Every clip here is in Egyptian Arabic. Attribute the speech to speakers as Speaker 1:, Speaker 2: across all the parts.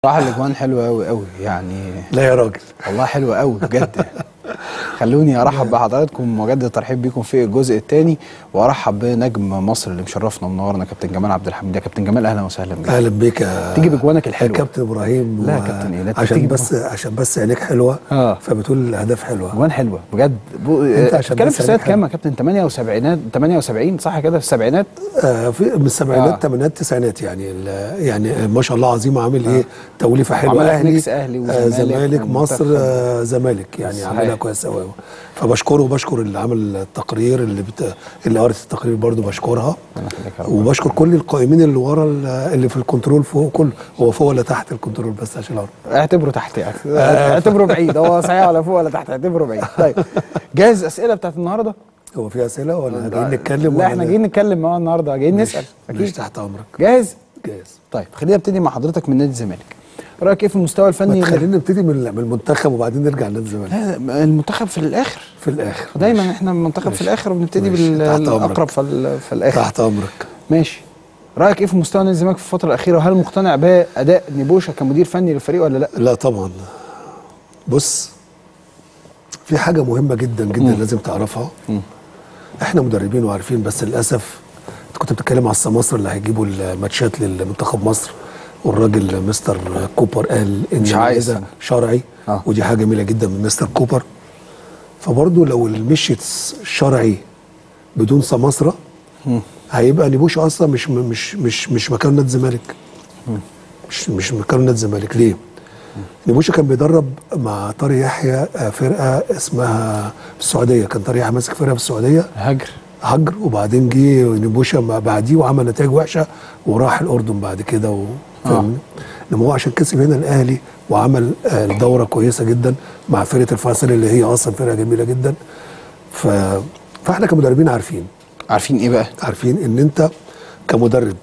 Speaker 1: صراحه الاجوان حلوه قوي قوي يعني
Speaker 2: لا يا راجل
Speaker 1: والله حلوه قوي بجد خلوني ارحب بحضراتكم واجدد الترحيب بيكم في الجزء الثاني وارحب بنجم مصر اللي مشرفنا ومنورنا كابتن جمال عبد الحميد يا كابتن جمال اهلا وسهلا بك
Speaker 2: اهلا بيك يا
Speaker 1: تيجي بجوانك الحلوه
Speaker 2: كابتن ابراهيم
Speaker 1: لا
Speaker 2: و-
Speaker 1: يا كابتن إيه، لا
Speaker 2: عشان
Speaker 1: تيجي
Speaker 2: بس عشان بس عينيك حلوه
Speaker 1: آه.
Speaker 2: فبتقول الاهداف حلوه
Speaker 1: اجوان حلوه بجد بو...
Speaker 2: أنت عشان
Speaker 1: بتتكلم
Speaker 2: بس
Speaker 1: في سنه
Speaker 2: عليك
Speaker 1: كام يا
Speaker 2: حلو.
Speaker 1: كابتن 78 78 صح كده في السبعينات
Speaker 2: آه في من السبعينات
Speaker 1: آه.
Speaker 2: الثمانينات التسعينات يعني ال- يعني ما شاء الله عظيم عامل ايه توليفه حلوه
Speaker 1: عملها في
Speaker 2: اهلي
Speaker 1: ميكس أهلي
Speaker 2: آه
Speaker 1: وزمالك
Speaker 2: زمالك مصر
Speaker 1: ومنتخب.
Speaker 2: آه زمالك يعني
Speaker 1: صحيح.
Speaker 2: عاملها كويس قوي فبشكره وبشكر اللي عمل التقرير اللي بت... اللي قرت التقرير برضو بشكرها
Speaker 1: ربنا يخليك يا رب.
Speaker 2: وبشكر كل القائمين اللي ورا ال- اللي في الكنترول فوق كل هو فوق ولا تحت الكنترول بس عشان اعرف
Speaker 1: اعتبره تحت يعني اعتبره بعيد هو صحيح ولا فوق ولا تحت اعتبره بعيد طيب جاهز اسئله بتاعت النهارده
Speaker 2: هو في اسئله ولا جايين نتكلم
Speaker 1: لا
Speaker 2: ولا
Speaker 1: احنا جايين نتكلم معاه النهارده جايين نسال
Speaker 2: مش
Speaker 1: اكيد
Speaker 2: تحت امرك
Speaker 1: جاهز
Speaker 2: جاهز
Speaker 1: طيب خلينا نبتدي مع حضرتك من نادي الزمالك رايك ايه في المستوى الفني
Speaker 2: ما تخلينا نبتدي من من المنتخب وبعدين نرجع لنادي الزمالك
Speaker 1: لا المنتخب في الاخر
Speaker 2: في الاخر
Speaker 1: دايما
Speaker 2: ماشي.
Speaker 1: احنا المنتخب في
Speaker 2: ماشي.
Speaker 1: الاخر وبنبتدي
Speaker 2: ماشي. تحت أمرك.
Speaker 1: بالاقرب في, ال- في الاخر
Speaker 2: تحت امرك
Speaker 1: ماشي رايك ايه في مستوى نادي الزمالك في الفتره الاخيره وهل مقتنع باداء نبوشه كمدير فني للفريق ولا لا
Speaker 2: لا طبعا بص في حاجه مهمه جدا جدا
Speaker 1: مم.
Speaker 2: لازم تعرفها احنا مدربين وعارفين بس للاسف انت كنت بتتكلم على السماسره اللي هيجيبوا الماتشات للمنتخب مصر والراجل مستر كوبر قال ان
Speaker 1: مش عايز.
Speaker 2: الجائزة شرعي
Speaker 1: آه.
Speaker 2: ودي حاجه جميله جدا من مستر كوبر فبرضه لو مشيت شرعي بدون سماسره هيبقى نبوش اصلا مش مش مش مش مكان نادي الزمالك مش مش مكان نادي الزمالك ليه؟ نبوشة كان بيدرب مع طارق يحيى آه، فرقه اسمها في السعوديه كان طارق يحيى ماسك فرقه في السعوديه
Speaker 1: هجر
Speaker 2: هجر وبعدين جه نبوشة مع- بعديه وعمل نتائج وحشه وراح الاردن بعد كده و- فاهمني؟ انما هو عشان كسب هنا الاهلي وعمل آه، دوره كويسه جدا مع فرقه الفيصل اللي هي اصلا فرقه جميله جدا ف... فاحنا كمدربين عارفين
Speaker 1: عارفين ايه بقى
Speaker 2: عارفين ان انت كمدرب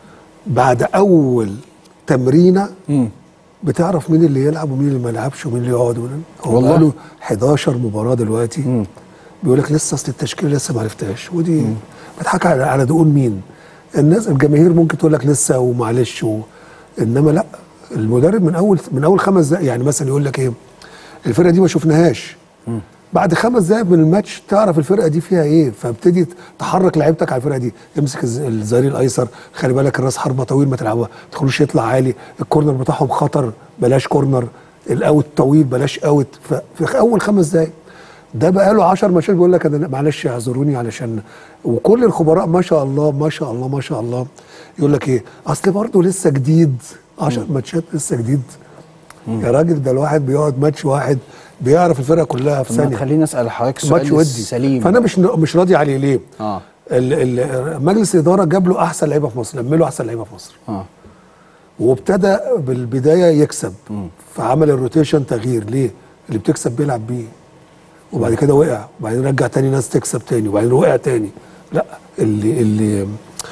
Speaker 2: بعد اول تمرينه
Speaker 1: مم.
Speaker 2: بتعرف مين اللي يلعب ومين اللي ما يلعبش ومين اللي يقعد ومين هو
Speaker 1: والله؟
Speaker 2: بقاله 11 مباراه دلوقتي بيقول لك لسه اصل التشكيله لسه ما عرفتهاش ودي بتضحك على على دقون مين الناس الجماهير ممكن تقول لك لسه ومعلش و... انما لا المدرب من اول من اول خمس دقائق يعني مثلا يقول لك ايه الفرقه دي ما شفناهاش بعد خمس دقائق من الماتش تعرف الفرقه دي فيها ايه فابتدي تحرك لعيبتك على الفرقه دي امسك الز- الظهير الايسر خلي بالك الراس حربه طويل ما تلعبها ما تخلوش يطلع عالي الكورنر بتاعهم خطر بلاش كورنر الاوت طويل بلاش اوت ففي اول خمس دقائق ده بقى له 10 ماتشات بيقول لك انا معلش اعذروني علشان وكل الخبراء ما شاء الله ما شاء الله ما شاء الله يقول لك ايه اصل برضه لسه جديد 10 ماتشات لسه جديد يا راجل ده الواحد بيقعد ماتش واحد بيعرف الفرقه كلها في
Speaker 1: طب ما
Speaker 2: ثانيه
Speaker 1: تخليني اسال حضرتك
Speaker 2: ماتش
Speaker 1: سؤال
Speaker 2: ودي
Speaker 1: سليم
Speaker 2: فانا مش مش راضي عليه ليه؟
Speaker 1: اه
Speaker 2: ال- ال- مجلس الاداره جاب له احسن لعيبه في مصر لم له احسن لعيبه في مصر
Speaker 1: اه
Speaker 2: وابتدى بالبدايه يكسب فعمل الروتيشن تغيير ليه؟ اللي بتكسب بيلعب بيه وبعد كده وقع وبعدين رجع تاني ناس تكسب تاني وبعدين وقع تاني لا اللي اللي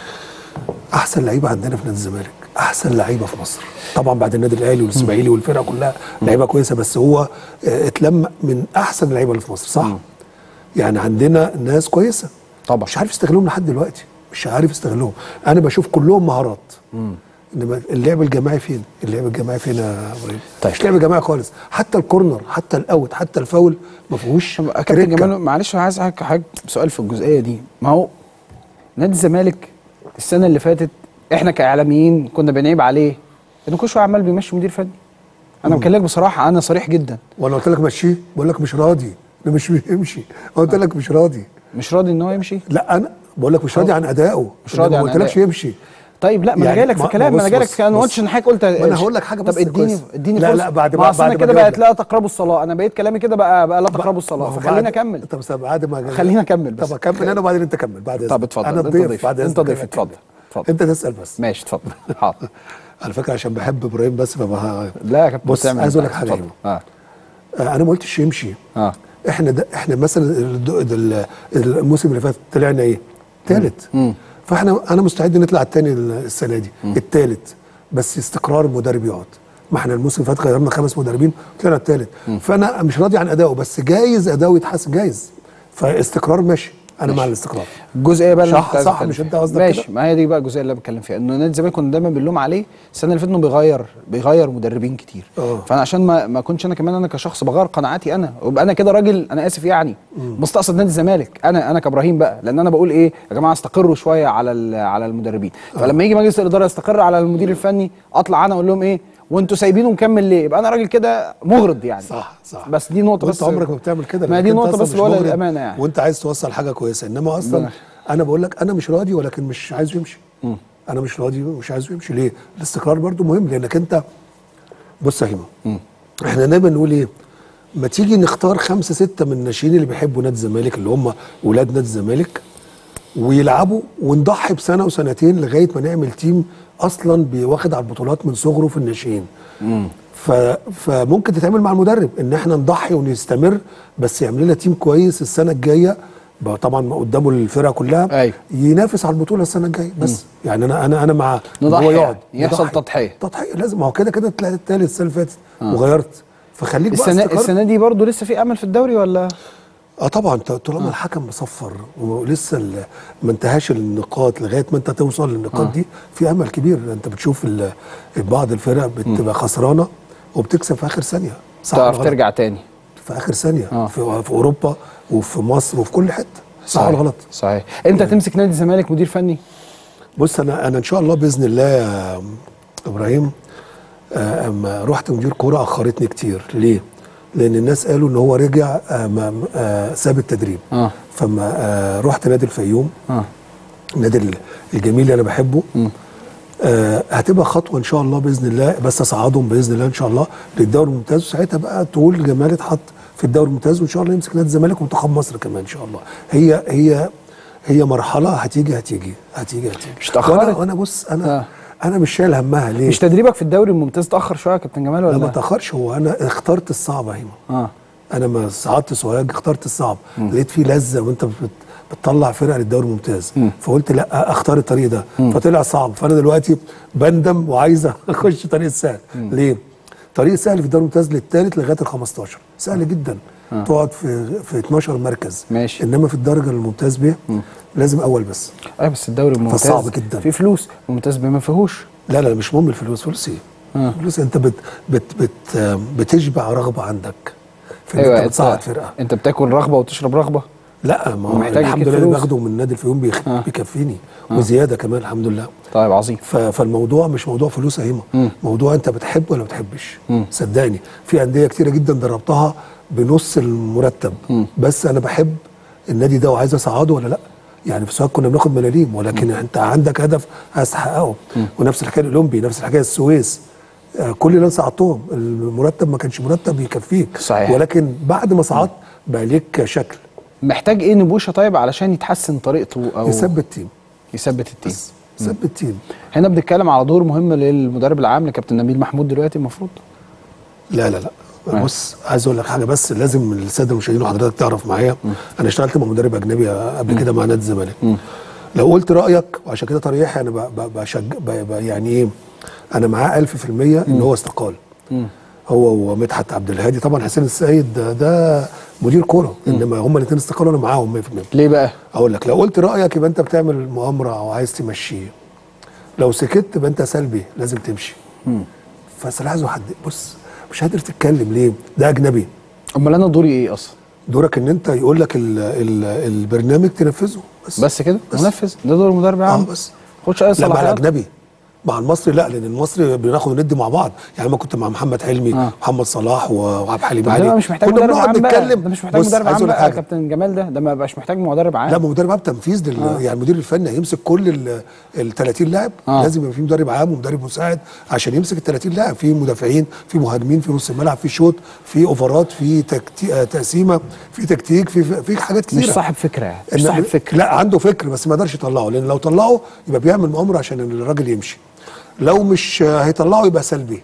Speaker 2: احسن لعيبه عندنا في نادي الزمالك احسن لعيبه في مصر طبعا بعد النادي الاهلي والاسماعيلي والفرقه كلها لعيبه كويسه بس هو آه، اتلم من احسن اللعيبه اللي في مصر صح يعني عندنا ناس كويسه
Speaker 1: طبعا
Speaker 2: مش عارف يستغلهم لحد دلوقتي مش عارف يستغلهم انا بشوف كلهم مهارات انما اللعب الجماعي فين اللعب الجماعي فين يا ابراهيم
Speaker 1: طيب.
Speaker 2: مش لعب جماعي خالص حتى الكورنر حتى الاوت حتى الفاول ما فيهوش
Speaker 1: طب كابتن
Speaker 2: تركة.
Speaker 1: جمال معلش انا عايز اسالك حاجه سؤال في الجزئيه دي ما هو نادي الزمالك السنه اللي فاتت احنا كاعلاميين كنا بنعيب عليه انه كل شويه عمال بيمشي مدير فني انا بكلمك بصراحه انا صريح جدا
Speaker 2: وانا قلت لك مشيه بقول لك مش راضي انا مش بيمشي قلت لك مش راضي
Speaker 1: مش راضي ان هو يمشي
Speaker 2: لا انا بقول لك مش راضي عن ادائه
Speaker 1: مش راضي
Speaker 2: أنا
Speaker 1: عن
Speaker 2: ما قلتلكش
Speaker 1: أدائه.
Speaker 2: يمشي
Speaker 1: طيب لا ما انا
Speaker 2: يعني
Speaker 1: جاي لك في
Speaker 2: ما-
Speaker 1: كلام
Speaker 2: ما
Speaker 1: ما انا
Speaker 2: بص-
Speaker 1: جاي لك
Speaker 2: بص-
Speaker 1: في انا ما
Speaker 2: بص.
Speaker 1: قلتش ان حضرتك قلت
Speaker 2: ما انا هقول لك حاجه بس
Speaker 1: طب اديني
Speaker 2: كويس.
Speaker 1: اديني
Speaker 2: لا
Speaker 1: فرصه
Speaker 2: لا بعد
Speaker 1: ما
Speaker 2: ما
Speaker 1: أصل
Speaker 2: بعد
Speaker 1: انا
Speaker 2: ما
Speaker 1: كده
Speaker 2: جاوب
Speaker 1: بقت
Speaker 2: لك.
Speaker 1: لا تقربوا الصلاه انا بقيت كلامي كده بقى بقى لا تقربوا
Speaker 2: ما
Speaker 1: الصلاه
Speaker 2: هو
Speaker 1: فخليني
Speaker 2: بعد-
Speaker 1: اكمل
Speaker 2: طب بس بعد ما
Speaker 1: خليني اكمل بس
Speaker 2: طب اكمل انا وبعدين انت كمل بعد
Speaker 1: طب
Speaker 2: إذنك.
Speaker 1: اتفضل
Speaker 2: انا
Speaker 1: انت
Speaker 2: الضيف
Speaker 1: ضيف
Speaker 2: بعد
Speaker 1: انت
Speaker 2: إذنك
Speaker 1: ضيف
Speaker 2: أنا
Speaker 1: اتفضل
Speaker 2: أكمل.
Speaker 1: اتفضل
Speaker 2: انت تسال بس
Speaker 1: ماشي اتفضل حاضر
Speaker 2: على فكره عشان بحب ابراهيم بس فبقى
Speaker 1: لا يا كابتن
Speaker 2: بص
Speaker 1: تعمل
Speaker 2: عايز
Speaker 1: اللي
Speaker 2: اقول لك
Speaker 1: أنت
Speaker 2: حاجه
Speaker 1: عايزه.
Speaker 2: هنا.
Speaker 1: اه
Speaker 2: آه، انا ما قلتش يمشي
Speaker 1: اه
Speaker 2: احنا ده احنا مثلا الد- ال- الموسم اللي فات طلعنا ايه؟ ثالث فاحنا انا مستعد نطلع الثاني السنه دي الثالث بس استقرار المدرب يقعد ما احنا الموسم اللي فات غيرنا خمس مدربين طلعنا الثالث فانا مش راضي عن ادائه بس جايز اداؤه يتحسن جايز فاستقرار ماشي انا مع
Speaker 1: ماشي.
Speaker 2: الاستقرار
Speaker 1: الجزئيه بقى اللي
Speaker 2: صح-
Speaker 1: أنت عايز
Speaker 2: صح،
Speaker 1: تتكلم
Speaker 2: مش
Speaker 1: فيها.
Speaker 2: أنت قصدك
Speaker 1: ماشي
Speaker 2: كده؟
Speaker 1: ما هي دي بقى الجزئيه اللي انا بتكلم فيها انه نادي الزمالك كنا دايما بنلوم عليه السنه اللي فاتت انه بيغير بيغير مدربين كتير
Speaker 2: آه.
Speaker 1: فانا عشان ما ما اكونش انا كمان انا كشخص بغير قناعاتي انا وابقى انا كده راجل انا اسف يعني مستقصد نادي الزمالك انا انا كابراهيم بقى لان انا بقول ايه يا جماعه استقروا شويه على ال- على المدربين فلما يجي مجلس الاداره يستقر على المدير الفني اطلع انا اقول لهم ايه وانتوا سايبينه مكمل ليه يبقى انا راجل كده مغرض يعني
Speaker 2: صح صح
Speaker 1: بس دي نقطه
Speaker 2: وانت
Speaker 1: بس
Speaker 2: عمرك ما بتعمل كده
Speaker 1: ما
Speaker 2: لأنك
Speaker 1: دي
Speaker 2: أنت
Speaker 1: نقطه
Speaker 2: أصلاً
Speaker 1: بس
Speaker 2: مش
Speaker 1: اللي هو
Speaker 2: مغرض
Speaker 1: للامانه يعني
Speaker 2: وانت عايز توصل حاجه كويسه انما اصلا
Speaker 1: ربنا.
Speaker 2: انا بقول لك انا مش راضي ولكن مش عايزه يمشي انا مش راضي ومش عايزه يمشي ليه الاستقرار برضو مهم لانك انت بص يا هيما احنا دايما نقول ايه ما تيجي نختار خمسه سته من الناشئين اللي بيحبوا نادي الزمالك اللي هم ولاد نادي الزمالك ويلعبوا ونضحي بسنه وسنتين لغايه ما نعمل تيم اصلا بيواخد على البطولات من صغره في الناشئين ف... فممكن تتعمل مع المدرب ان احنا نضحي ونستمر بس يعمل لنا تيم كويس السنه الجايه بقى طبعا ما قدامه الفرقه كلها
Speaker 1: أيوة.
Speaker 2: ينافس على البطوله السنه الجايه بس يعني انا انا انا مع إن
Speaker 1: نضحي
Speaker 2: هو يقعد
Speaker 1: يعني، يحصل
Speaker 2: نضحي.
Speaker 1: تضحية.
Speaker 2: تضحيه لازم ما هو كده كده طلعت التالت السنه اللي فاتت وغيرت فخليك بقى
Speaker 1: السنه
Speaker 2: استقر.
Speaker 1: السنه دي برضو لسه في امل في الدوري ولا
Speaker 2: اه طبعا ط- طالما الحكم مصفر ولسه ال- ما انتهاش النقاط لغايه ما انت توصل للنقاط دي في امل كبير انت بتشوف ال- بعض الفرق بتبقى خسرانه وبتكسب في اخر ثانيه صح ولا
Speaker 1: تعرف
Speaker 2: غلط؟
Speaker 1: ترجع تاني
Speaker 2: في اخر ثانيه
Speaker 1: آه.
Speaker 2: في, في اوروبا وفي مصر وفي كل حته صح ولا غلط؟
Speaker 1: صحيح انت تمسك نادي الزمالك مدير فني
Speaker 2: بص انا انا ان شاء الله باذن الله يا ابراهيم آه، اما رحت مدير كوره اخرتني كتير ليه؟ لان الناس قالوا ان هو رجع آه، ما- آه، ساب التدريب
Speaker 1: اه
Speaker 2: فما آه، رحت نادي الفيوم
Speaker 1: اه
Speaker 2: النادي ال- الجميل اللي انا بحبه آه هتبقى خطوه ان شاء الله باذن الله بس اصعدهم باذن الله ان شاء الله للدوري الممتاز وساعتها بقى تقول جمال اتحط في الدوري الممتاز وان شاء الله يمسك نادي الزمالك ومنتخب مصر كمان ان شاء الله هي هي هي مرحله هتيجي هتيجي هتيجي هتيجي
Speaker 1: مش اتأخرت؟
Speaker 2: وانا وانا بص انا
Speaker 1: آه.
Speaker 2: انا مش شايل همها ليه؟
Speaker 1: مش تدريبك في الدوري الممتاز تاخر شويه يا كابتن جمال
Speaker 2: لا
Speaker 1: ولا
Speaker 2: ما تاخرش هو انا اخترت الصعب هنا
Speaker 1: اه
Speaker 2: انا ما صعدت سوهاج اخترت الصعب لقيت فيه لذه وانت بت- بتطلع فرقه للدوري الممتاز فقلت لا اختار الطريق ده فطلع صعب فانا دلوقتي بندم وعايز اخش طريق السهل ليه؟ طريق سهل في الدوري الممتاز للثالث لغايه ال 15 سهل جدا تقعد في في 12 مركز
Speaker 1: ماشي.
Speaker 2: انما في الدرجه الممتاز ب لازم اول بس
Speaker 1: ايوه بس الدوري الممتاز
Speaker 2: فصعب جدا.
Speaker 1: في فلوس الممتاز ما فيهوش
Speaker 2: لا لا مش مهم الفلوس فلوس ايه؟ فلوس انت بت بت بت بتشبع رغبه عندك في ان
Speaker 1: ايوه
Speaker 2: انت بتصعد
Speaker 1: انت,
Speaker 2: فرقه
Speaker 1: انت بتاكل رغبه وتشرب رغبه
Speaker 2: لا ما هو
Speaker 1: ومحتاج
Speaker 2: الحمد
Speaker 1: يجيب
Speaker 2: لله اللي
Speaker 1: فلوس.
Speaker 2: باخده من نادي الفيوم بيخ...
Speaker 1: آه.
Speaker 2: بيكفيني وزياده كمان الحمد لله
Speaker 1: طيب عظيم
Speaker 2: ف... فالموضوع مش موضوع فلوس يا هيما موضوع انت بتحب ولا ما بتحبش صدقني في انديه كتيره جدا دربتها بنص المرتب بس انا بحب النادي ده وعايز اصعده ولا لا يعني في سواء كنا بناخد ملاليم ولكن انت عندك هدف عايز تحققه ونفس الحكايه الاولمبي نفس الحكايه السويس آه، كل اللي انا صعدتهم المرتب ما كانش مرتب يكفيك
Speaker 1: صحيح.
Speaker 2: ولكن بعد ما صعدت بقى ليك شكل
Speaker 1: محتاج ايه نبوشه طيب علشان يتحسن طريقته او
Speaker 2: يثبت تيم
Speaker 1: يثبت التيم
Speaker 2: بس ثبت تيم
Speaker 1: هنا بنتكلم على دور مهم للمدرب العام لكابتن نبيل محمود دلوقتي المفروض
Speaker 2: لا لا لا بص عايز اقول لك حاجه بس لازم الساده المشاهدين وحضرتك تعرف معايا انا اشتغلت مع مدرب اجنبي قبل كده مع نادي الزمالك لو قلت رايك وعشان كده طارق يحيى انا ب- ب- بشج ب- ب- يعني ايه انا معاه 1000% ان هو استقال هو ومدحت عبد الهادي طبعا حسين السيد ده, ده مدير كوره انما هما الاثنين استقالوا انا معاهم 100%
Speaker 1: ليه بقى
Speaker 2: اقول لك لو قلت رايك يبقى انت بتعمل مؤامره او عايز تمشيه لو سكت يبقى انت سلبي لازم تمشي فسلاح ذو حد بص مش قادر تتكلم ليه ده اجنبي
Speaker 1: امال انا دوري ايه اصلا
Speaker 2: دورك ان انت يقول لك ال ال البرنامج تنفذه بس
Speaker 1: بس كده
Speaker 2: بس.
Speaker 1: منفذ ده دور المدرب العام
Speaker 2: اه بس
Speaker 1: خدش اي
Speaker 2: لا مع
Speaker 1: صلاحيات
Speaker 2: الاجنبي مع المصري لا لان المصري بناخد وندي مع بعض يعني ما كنت مع محمد حلمي
Speaker 1: آه.
Speaker 2: محمد صلاح و- وعبد الحليم
Speaker 1: ده
Speaker 2: علي
Speaker 1: بقى مش محتاج
Speaker 2: كنا
Speaker 1: مدرب
Speaker 2: بنقعد
Speaker 1: عام بقى
Speaker 2: نتكلم
Speaker 1: ده مش محتاج
Speaker 2: بص،
Speaker 1: مدرب
Speaker 2: عايز
Speaker 1: عام
Speaker 2: أقول لك
Speaker 1: بقى يا
Speaker 2: حاجة.
Speaker 1: كابتن جمال ده ده ما بقاش محتاج مدرب عام
Speaker 2: لا ما مدرب عام تنفيذ لل... يعني المدير الفني هيمسك كل ال ال 30 لاعب
Speaker 1: آه.
Speaker 2: لازم يبقى في مدرب عام ومدرب مساعد عشان يمسك ال 30 لاعب في مدافعين في مهاجمين في نص الملعب في شوط في اوفرات في تكتي... آه، تقسيمه في تكتيك في في حاجات كتيره
Speaker 1: مش صاحب فكره يعني مش
Speaker 2: إن-
Speaker 1: صاحب فكر
Speaker 2: لا عنده فكر بس ما يقدرش يطلعه لان لو طلعه يبقى بيعمل مؤامره عشان الراجل يمشي لو مش آه، هيطلعه يبقى سلبي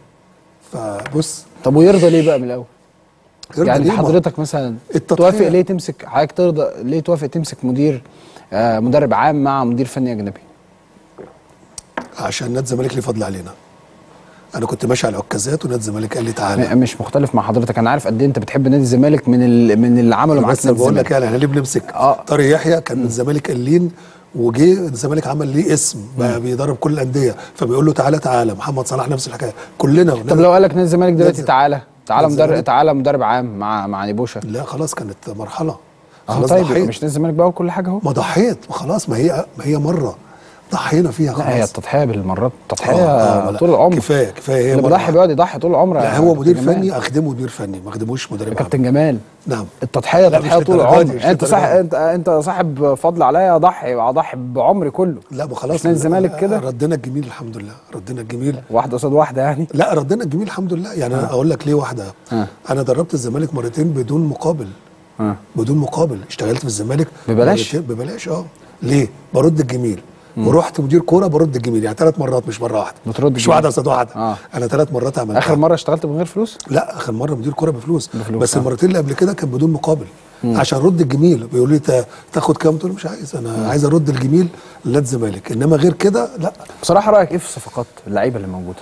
Speaker 2: فبص
Speaker 1: طب ويرضى ليه بقى من الاول
Speaker 2: يرضى
Speaker 1: يعني
Speaker 2: ليه؟ ما-
Speaker 1: حضرتك مثلا
Speaker 2: التضحية-
Speaker 1: توافق ليه تمسك حضرتك ترضى ليه توافق تمسك مدير آه مدرب عام مع مدير فني اجنبي
Speaker 2: عشان نادي الزمالك ليه فضل علينا انا كنت ماشي على العكازات ونادي الزمالك قال لي تعالى
Speaker 1: م- مش مختلف مع حضرتك انا عارف قد ايه انت بتحب نادي الزمالك من ال... من اللي عمله معاك
Speaker 2: بس
Speaker 1: نادي
Speaker 2: بقول لك
Speaker 1: الزمالك
Speaker 2: يعني احنا ليه بنمسك
Speaker 1: آه.
Speaker 2: طارق يحيى كان من الزمالك قليل وجه الزمالك عمل ليه اسم بقى بيدرب كل الانديه فبيقول له تعالى تعالى محمد صلاح نفس الحكايه كلنا
Speaker 1: طب لو قال لك نادي الزمالك دلوقتي
Speaker 2: نادي-
Speaker 1: تعالى تعالى
Speaker 2: نادي
Speaker 1: مدرب
Speaker 2: الزمالك.
Speaker 1: تعالى مدرب عام مع مع نيبوشا
Speaker 2: لا خلاص كانت مرحله
Speaker 1: اه
Speaker 2: خلاص
Speaker 1: طيب يبقى
Speaker 2: ضحيت
Speaker 1: مش نادي الزمالك بقى وكل حاجه اهو
Speaker 2: ما ضحيت ما خلاص ما هي ما هي مره ضحينا فيها
Speaker 1: لا هي
Speaker 2: خلاص
Speaker 1: التضحيه بالمرات التضحيه
Speaker 2: آه، آه، لا.
Speaker 1: طول العمر
Speaker 2: كفايه كفايه هي
Speaker 1: اللي
Speaker 2: مرة
Speaker 1: بيضحي
Speaker 2: واحدة.
Speaker 1: بيقعد يضحي طول العمر
Speaker 2: لا
Speaker 1: يا
Speaker 2: هو
Speaker 1: كابتن
Speaker 2: مدير
Speaker 1: جمال.
Speaker 2: فني اخدمه مدير فني ما اخدموش مدرب
Speaker 1: يا
Speaker 2: عام.
Speaker 1: كابتن جمال
Speaker 2: نعم
Speaker 1: التضحيه
Speaker 2: لا، مش
Speaker 1: تضحيه طول
Speaker 2: للدرجة
Speaker 1: العمر
Speaker 2: دي، مش
Speaker 1: انت صح
Speaker 2: للدرجة
Speaker 1: انت انت صاحب فضل عليا اضحي اضحي بعمري كله
Speaker 2: لا ما خلاص
Speaker 1: مش نادي الزمالك كده
Speaker 2: ردنا الجميل الحمد لله ردنا الجميل
Speaker 1: واحده قصاد واحده يعني
Speaker 2: لا ردنا الجميل الحمد لله يعني انا اقول لك ليه واحده
Speaker 1: آه.
Speaker 2: انا دربت الزمالك مرتين بدون مقابل
Speaker 1: اه
Speaker 2: بدون مقابل اشتغلت في الزمالك
Speaker 1: ببلاش؟
Speaker 2: مرتين ببلاش اه ليه برد الجميل ورحت مدير كوره برد الجميل يعني ثلاث مرات مش مره واحده
Speaker 1: بترد
Speaker 2: مش
Speaker 1: الجميل.
Speaker 2: واحده قصاد واحده
Speaker 1: آه.
Speaker 2: انا ثلاث مرات عملتها
Speaker 1: اخر مره اشتغلت من غير فلوس
Speaker 2: لا اخر مره مدير كوره بفلوس,
Speaker 1: بفلوس،
Speaker 2: بس
Speaker 1: آه.
Speaker 2: المرتين اللي قبل كده كان بدون مقابل عشان رد الجميل بيقولوا لي تا- تاخد كام قلت له مش عايز انا عايز ارد الجميل لنادي الزمالك انما غير كده لا
Speaker 1: بصراحه رايك ايه في صفقات اللعيبه اللي موجوده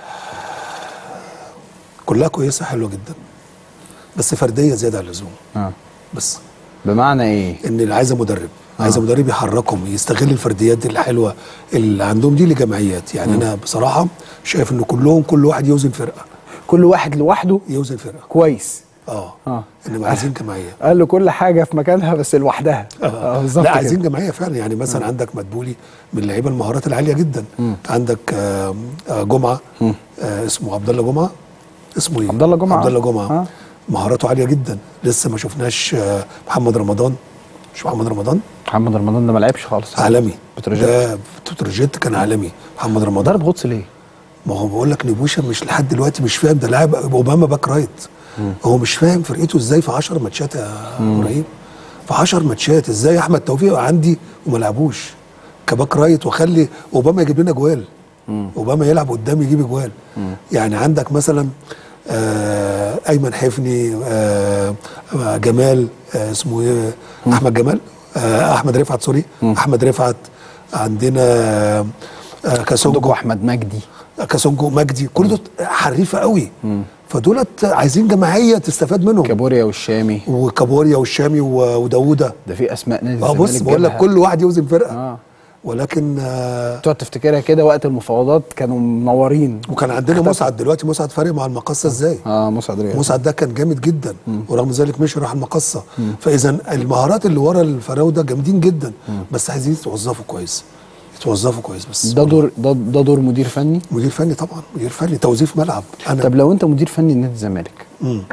Speaker 2: كلها كويسه حلوه جدا بس فرديه زياده عن اللزوم
Speaker 1: اه
Speaker 2: بس
Speaker 1: بمعنى ايه
Speaker 2: ان اللي عايزه مدرب عايزه مدرب يحركهم يستغل الفرديات دي الحلوه اللي عندهم دي لجمعيات يعني انا بصراحه شايف ان كلهم كل واحد يوزن فرقه
Speaker 1: كل واحد لوحده
Speaker 2: يوزن فرقه
Speaker 1: كويس
Speaker 2: اه
Speaker 1: اه
Speaker 2: انما عايزين جمعيه
Speaker 1: قال له كل حاجه في مكانها بس لوحدها اه بالظبط
Speaker 2: لا
Speaker 1: كده.
Speaker 2: عايزين جمعيه فعلا يعني مثلا عندك مدبولي من اللعيبه المهارات العاليه جدا عندك آه، آه، جمعه آه، اسمه عبد الله جمعه اسمه ايه
Speaker 1: عبد الله جمعة.
Speaker 2: عبد الله جمعه
Speaker 1: آه.
Speaker 2: مهاراته عاليه جدا لسه ما شفناش آه، محمد رمضان مش محمد رمضان
Speaker 1: محمد رمضان ده ما لعبش خالص
Speaker 2: عالمي
Speaker 1: بتروجيت.
Speaker 2: ده بتروجيت كان عالمي محمد رمضان
Speaker 1: ضرب غطس ليه
Speaker 2: ما هو بقول لك نبوشه مش لحد دلوقتي مش فاهم ده لاعب اوباما باك رايت هو مش فاهم فرقته ازاي في 10 ماتشات يا ابراهيم في 10 ماتشات ازاي احمد توفيق يبقى عندي وما لعبوش كباك رايت واخلي اوباما يجيب لنا جوال اوباما يلعب قدام يجيب جوال يعني عندك مثلا آه ايمن حفني آه آه، جمال آه اسمه ايه احمد جمال آه احمد رفعت سوري احمد رفعت عندنا آه
Speaker 1: عندكم
Speaker 2: كاسونجو
Speaker 1: احمد مجدي
Speaker 2: كاسونجو مجدي كل دول حريفه قوي فدولت عايزين جماعيه تستفاد منهم
Speaker 1: كابوريا والشامي
Speaker 2: وكابوريا والشامي و- وداوودة
Speaker 1: ده في اسماء نادي
Speaker 2: اه
Speaker 1: الزمالك
Speaker 2: بص بقول لك
Speaker 1: جابها.
Speaker 2: كل واحد يوزن فرقه
Speaker 1: اه
Speaker 2: ولكن آه
Speaker 1: تقعد تفتكرها كده وقت المفاوضات كانوا منورين
Speaker 2: وكان عندنا مسعد دلوقتي مسعد فارق مع المقصه ازاي
Speaker 1: اه مسعد رياض
Speaker 2: مسعد ده كان جامد جدا ورغم ذلك مشي راح المقصه فاذا المهارات اللي ورا الفراوده جامدين جدا بس عايزين يتوظفوا كويس يتوظفوا كويس بس
Speaker 1: ده دور ده, ده دور مدير فني
Speaker 2: مدير فني طبعا مدير فني توظيف ملعب انا
Speaker 1: طب لو انت مدير فني لنادي الزمالك
Speaker 2: مم.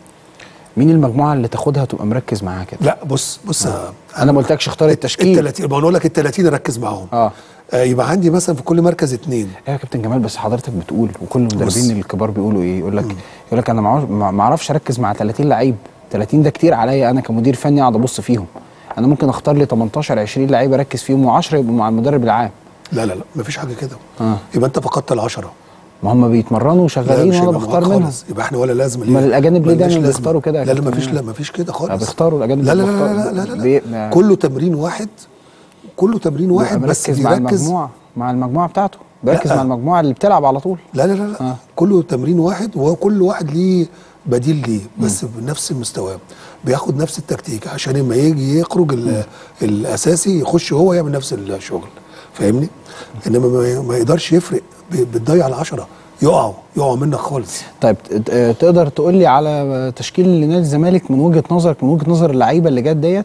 Speaker 1: مين المجموعه اللي تاخدها تبقى مركز معاها كده
Speaker 2: لا بص بص آه.
Speaker 1: انا ما قلتلكش اختار التشكيل
Speaker 2: ال 30 ما انا اقول لك ال 30 ركز معاهم
Speaker 1: اه
Speaker 2: آه يبقى عندي مثلا في كل مركز اثنين
Speaker 1: ايه يا كابتن جمال بس حضرتك بتقول وكل
Speaker 2: بص.
Speaker 1: المدربين الكبار بيقولوا ايه يقول لك يقول لك انا ما أعرف- ما ما اعرفش اركز مع 30 لعيب 30 ده كتير عليا انا كمدير فني اقعد ابص فيهم انا ممكن اختار لي 18 20 لعيب اركز فيهم و10 يبقوا مع المدرب العام
Speaker 2: لا لا لا مفيش حاجه كده
Speaker 1: آه.
Speaker 2: يبقى انت فقدت العشرة
Speaker 1: ما هم بيتمرنوا وشغالين
Speaker 2: مش
Speaker 1: وانا
Speaker 2: هيبقى
Speaker 1: بختار
Speaker 2: معاك
Speaker 1: منهم
Speaker 2: خالص. يبقى احنا ولا لازم
Speaker 1: أمال الأجانب ليه
Speaker 2: ملناش
Speaker 1: دايما
Speaker 2: لازمة.
Speaker 1: بيختاروا كده يا
Speaker 2: لا لا
Speaker 1: كابتن
Speaker 2: مفيش
Speaker 1: جمال؟
Speaker 2: لا مفيش كده خالص
Speaker 1: لا بيختاروا الأجانب
Speaker 2: لا لا لا
Speaker 1: بيختاروا.
Speaker 2: لا لا, لا, لا,
Speaker 1: بي-
Speaker 2: لا. كله تمرين واحد كله تمرين واحد بس
Speaker 1: مركز مع
Speaker 2: بيركز
Speaker 1: المجموعه مع المجموعه بتاعته بركز
Speaker 2: لا.
Speaker 1: مع المجموعه اللي بتلعب على طول
Speaker 2: لا لا لا, لا.
Speaker 1: آه.
Speaker 2: كله تمرين واحد وكل واحد ليه بديل ليه بس بنفس المستوى بياخد نفس التكتيك عشان لما يجي يخرج ال- الاساسي يخش هو يعمل نفس الشغل فاهمني انما ما- ما يقدرش يفرق ب- بتضيع العشرة يقعوا يقعوا منك خالص
Speaker 1: طيب ت- آه، تقدر تقول لي على تشكيل لنادي الزمالك من وجهه نظرك من وجهه نظر اللعيبه اللي جت ديت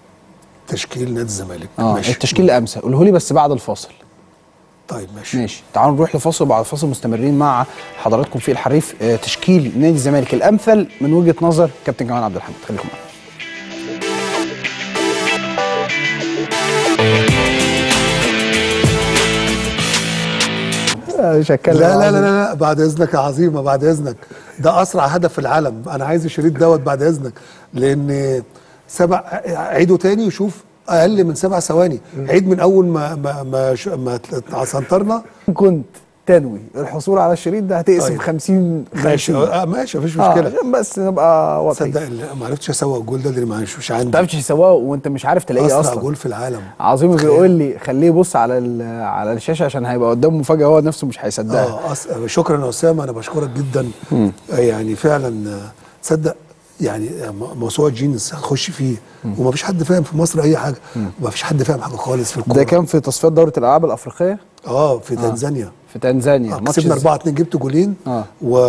Speaker 2: تشكيل نادي الزمالك
Speaker 1: اه
Speaker 2: ماشي
Speaker 1: التشكيل الامثل قوله لي بس بعد الفاصل
Speaker 2: طيب ماشي
Speaker 1: ماشي تعالوا نروح لفاصل وبعد الفاصل مستمرين مع حضراتكم في الحريف آه، تشكيل نادي الزمالك الامثل من وجهه نظر كابتن جمال عبد الحميد خليكم معانا مش
Speaker 2: لا لا لا لا لا بعد اذنك يا عظيمه بعد اذنك ده اسرع هدف في العالم انا عايز الشريط دوت بعد اذنك لان سبع عيده تاني وشوف اقل من سبع ثواني عيد من اول ما ما ما, ش- ما سنطرنا
Speaker 1: كنت تنوي الحصول على الشريط ده هتقسم
Speaker 2: طيب.
Speaker 1: 50
Speaker 2: ماشي
Speaker 1: 50
Speaker 2: اه ماشي مفيش
Speaker 1: آه،
Speaker 2: مشكله
Speaker 1: عشان بس نبقى واضحين
Speaker 2: تصدق اللي ما عرفتش اسوق الجول ده اللي مش مش
Speaker 1: ما
Speaker 2: عندي
Speaker 1: تعرفش تسوقه وانت مش عارف تلاقيه
Speaker 2: اسرع
Speaker 1: اصلا
Speaker 2: جول في العالم
Speaker 1: عظيم
Speaker 2: تخيل.
Speaker 1: بيقول لي خليه يبص على ال- على الشاشه عشان هيبقى قدامه مفاجاه هو نفسه مش هيصدقها
Speaker 2: اه أص... شكرا يا اسامه انا بشكرك جدا آه، يعني فعلا آه، تصدق يعني م- موسوعه جينز هنخش فيه وما فيش حد فاهم في مصر اي حاجه وما فيش حد فاهم حاجه خالص في الكوره
Speaker 1: ده كان في تصفيات دوره الالعاب الافريقيه
Speaker 2: اه في تنزانيا
Speaker 1: في تنزانيا
Speaker 2: آه
Speaker 1: ماتش
Speaker 2: كسبنا
Speaker 1: الز-
Speaker 2: 4 2 جبت جولين
Speaker 1: آه.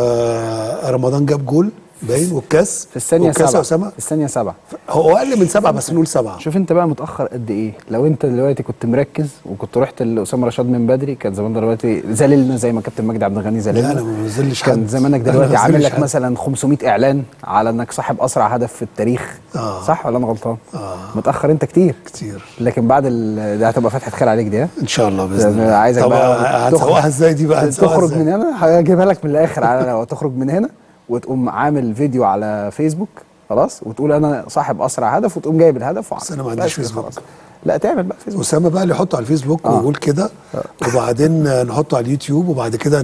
Speaker 2: ورمضان جاب جول باين والكاس
Speaker 1: في الثانيه
Speaker 2: والكاس يا
Speaker 1: سبعة
Speaker 2: اسامه
Speaker 1: في الثانيه سبعة
Speaker 2: هو اقل من سبعه بس نقول سبعه
Speaker 1: شوف انت بقى متاخر قد ايه لو انت دلوقتي كنت مركز وكنت رحت لاسامه رشاد من بدري كان زمان دلوقتي زللنا زي ما كابتن مجدي عبد الغني زللنا
Speaker 2: لا، أنا ما بنزلش
Speaker 1: كان
Speaker 2: حد.
Speaker 1: زمانك
Speaker 2: أنا ما
Speaker 1: دلوقتي عامل
Speaker 2: بنزلش
Speaker 1: لك
Speaker 2: حد.
Speaker 1: مثلا 500 اعلان على انك صاحب اسرع هدف في التاريخ
Speaker 2: آه.
Speaker 1: صح ولا انا غلطان
Speaker 2: آه.
Speaker 1: متاخر انت كتير
Speaker 2: كتير
Speaker 1: لكن بعد ال... ده هتبقى فتحه خير عليك دي ها
Speaker 2: ان شاء الله باذن
Speaker 1: أنا
Speaker 2: الله
Speaker 1: عايزك
Speaker 2: طب
Speaker 1: بقى
Speaker 2: هتسوقها ازاي دي بقى هتسوقها
Speaker 1: تخرج
Speaker 2: إزاي؟
Speaker 1: من هنا هجيبها لك من الاخر على لو تخرج من هنا وتقوم عامل فيديو على فيسبوك خلاص وتقول انا صاحب اسرع هدف وتقوم جايب الهدف وعامل.
Speaker 2: بس أنا ما عنديش
Speaker 1: بس كده
Speaker 2: فيسبوك.
Speaker 1: خلاص. لا تعمل بقى فيسبوك
Speaker 2: اسامه بقى اللي يحطه على الفيسبوك
Speaker 1: آه.
Speaker 2: ويقول كده وبعدين آه، نحطه على اليوتيوب وبعد كده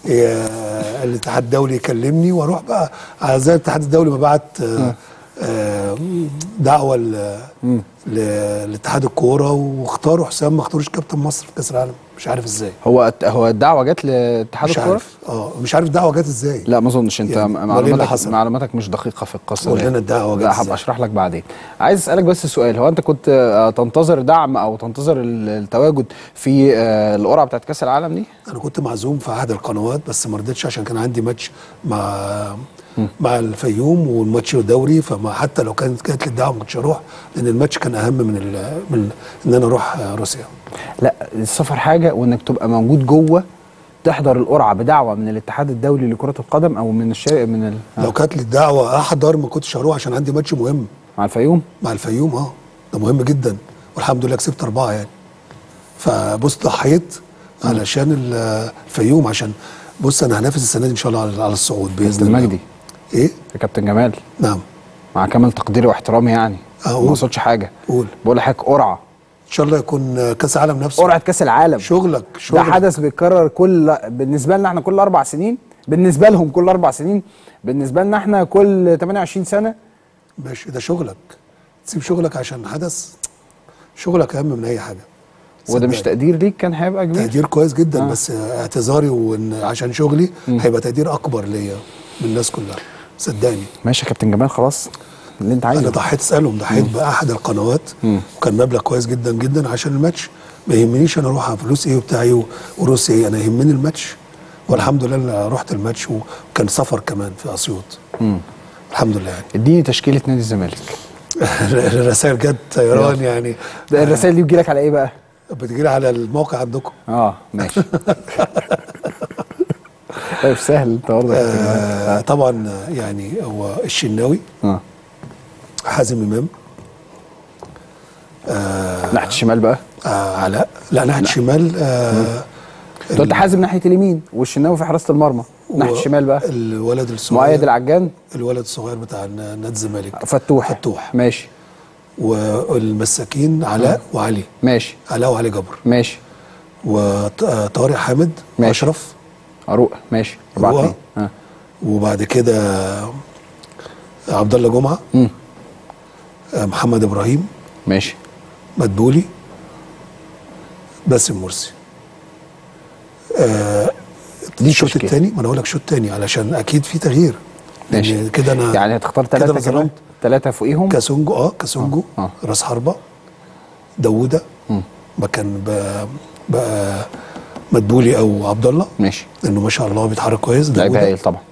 Speaker 2: آه، الاتحاد الدولي يكلمني واروح بقى على زي الاتحاد الدولي ما بعت آه، آه، دعوه ل- ل- لاتحاد الكوره واختاروا حسام ما اختاروش كابتن مصر في كاس العالم مش عارف ازاي
Speaker 1: هو هو الدعوه جت لاتحاد
Speaker 2: مش
Speaker 1: الكوره
Speaker 2: عارف اه مش عارف الدعوه جت ازاي
Speaker 1: لا ما اظنش انت
Speaker 2: يعني أمال إيه اللي
Speaker 1: معلوماتك
Speaker 2: حصل؟
Speaker 1: معلوماتك مش دقيقه في القصه
Speaker 2: قول
Speaker 1: دي.
Speaker 2: لنا الدعوة جت
Speaker 1: لا
Speaker 2: إزاي؟
Speaker 1: هبقى اشرح لك بعدين عايز اسالك بس سؤال هو انت كنت آه، تنتظر دعم او تنتظر ال- التواجد في آه، القرعه بتاعت كاس العالم دي
Speaker 2: انا كنت معزوم في احد القنوات بس ما رضيتش عشان كان عندي ماتش مع مع الفيوم والماتش الدوري فما حتى لو كانت كانت لي الدعوه ما كنتش اروح لان الماتش كان اهم من ال- من ان انا اروح روسيا
Speaker 1: لا السفر حاجه وانك تبقى موجود جوه تحضر القرعه بدعوه من الاتحاد الدولي لكره القدم او من الشيء من ال...
Speaker 2: لو كانت لي الدعوه احضر ما كنتش هروح عشان عندي ماتش مهم
Speaker 1: مع الفيوم
Speaker 2: مع الفيوم اه ده مهم جدا والحمد لله كسبت اربعه يعني فبص ضحيت علشان ال- الفيوم عشان بص انا هنافس السنه دي ان شاء الله على على الصعود باذن
Speaker 1: كابتن
Speaker 2: الله
Speaker 1: مجدي
Speaker 2: ايه
Speaker 1: يا كابتن جمال
Speaker 2: نعم
Speaker 1: مع كامل تقديري واحترامي يعني
Speaker 2: أقول.
Speaker 1: ما اقصدش حاجه
Speaker 2: قول
Speaker 1: بقول لحضرتك قرعه
Speaker 2: ان شاء الله يكون كاس العالم نفسه
Speaker 1: قرعه كاس العالم
Speaker 2: شغلك
Speaker 1: ده
Speaker 2: شغلك
Speaker 1: حدث بيتكرر كل بالنسبه لنا احنا كل اربع سنين بالنسبه لهم كل اربع سنين بالنسبه لنا احنا كل 28 سنه
Speaker 2: ماشي ده شغلك تسيب شغلك عشان حدث شغلك اهم من اي حاجه
Speaker 1: وده مش
Speaker 2: صدقني.
Speaker 1: تقدير ليك كان هيبقى كبير
Speaker 2: تقدير كويس جدا
Speaker 1: آه.
Speaker 2: آه. بس اعتذاري وان عشان شغلي هيبقى تقدير اكبر ليا من الناس كلها صدقني
Speaker 1: ماشي يا كابتن جمال خلاص اللي انت
Speaker 2: انا
Speaker 1: عايزه
Speaker 2: ضحيت اسالهم ضحيت باحد القنوات
Speaker 1: مم.
Speaker 2: وكان مبلغ كويس جدا جدا عشان الماتش ما يهمنيش انا اروح على فلوس ايه وبتاعي و- وروسيا ايه انا يهمني الماتش والحمد لله أنا رحت الماتش وكان سفر كمان في اسيوط
Speaker 1: مم.
Speaker 2: الحمد لله يعني
Speaker 1: اديني تشكيله نادي الزمالك
Speaker 2: الرسائل جت طيران يعني
Speaker 1: ده الرسائل دي بتجيلك على ايه بقى؟
Speaker 2: بتجيلي على الموقع عندكم
Speaker 1: اه ماشي طيب سهل انت برضه يا كابتن جمال.
Speaker 2: آه طبعا آه، يعني هو الشناوي
Speaker 1: اه
Speaker 2: حازم امام
Speaker 1: ناحيه الشمال بقى
Speaker 2: آه علاء لا ناحيه شمال آه
Speaker 1: انت قلت حازم ناحيه اليمين والشناوي في حراسه المرمى ناحيه
Speaker 2: و-
Speaker 1: الشمال بقى
Speaker 2: الولد الصغير
Speaker 1: مؤيد العجان
Speaker 2: الولد الصغير بتاع ن- نادي الزمالك
Speaker 1: فتوح
Speaker 2: فتوح
Speaker 1: ماشي
Speaker 2: والمساكين علاء وعلي
Speaker 1: ماشي
Speaker 2: علاء وعلي جبر
Speaker 1: ماشي
Speaker 2: وطارق حامد
Speaker 1: ماشي.
Speaker 2: اشرف
Speaker 1: اروق ماشي أربعة
Speaker 2: أروقة.
Speaker 1: اتنين. اه
Speaker 2: وبعد كده عبد الله جمعه
Speaker 1: مم.
Speaker 2: آه، محمد ابراهيم
Speaker 1: ماشي
Speaker 2: مدبولي باسم مرسي آه
Speaker 1: دي
Speaker 2: الشوط
Speaker 1: تشكيل.
Speaker 2: الثاني ما انا اقول لك شوط تاني علشان اكيد في تغيير
Speaker 1: ماشي.
Speaker 2: يعني كده انا
Speaker 1: يعني هتختار
Speaker 2: كده
Speaker 1: ثلاثة
Speaker 2: أنا
Speaker 1: كمان
Speaker 2: ظلمت.
Speaker 1: ثلاثة فوقيهم
Speaker 2: كاسونجو اه كاسونجو
Speaker 1: آه.
Speaker 2: راس حربه داوودة
Speaker 1: مم.
Speaker 2: مكان بقى, بقى مدبولي او عبد الله
Speaker 1: ماشي
Speaker 2: لانه ما شاء الله بيتحرك كويس
Speaker 1: لعيب
Speaker 2: داوودة
Speaker 1: هايل طبعا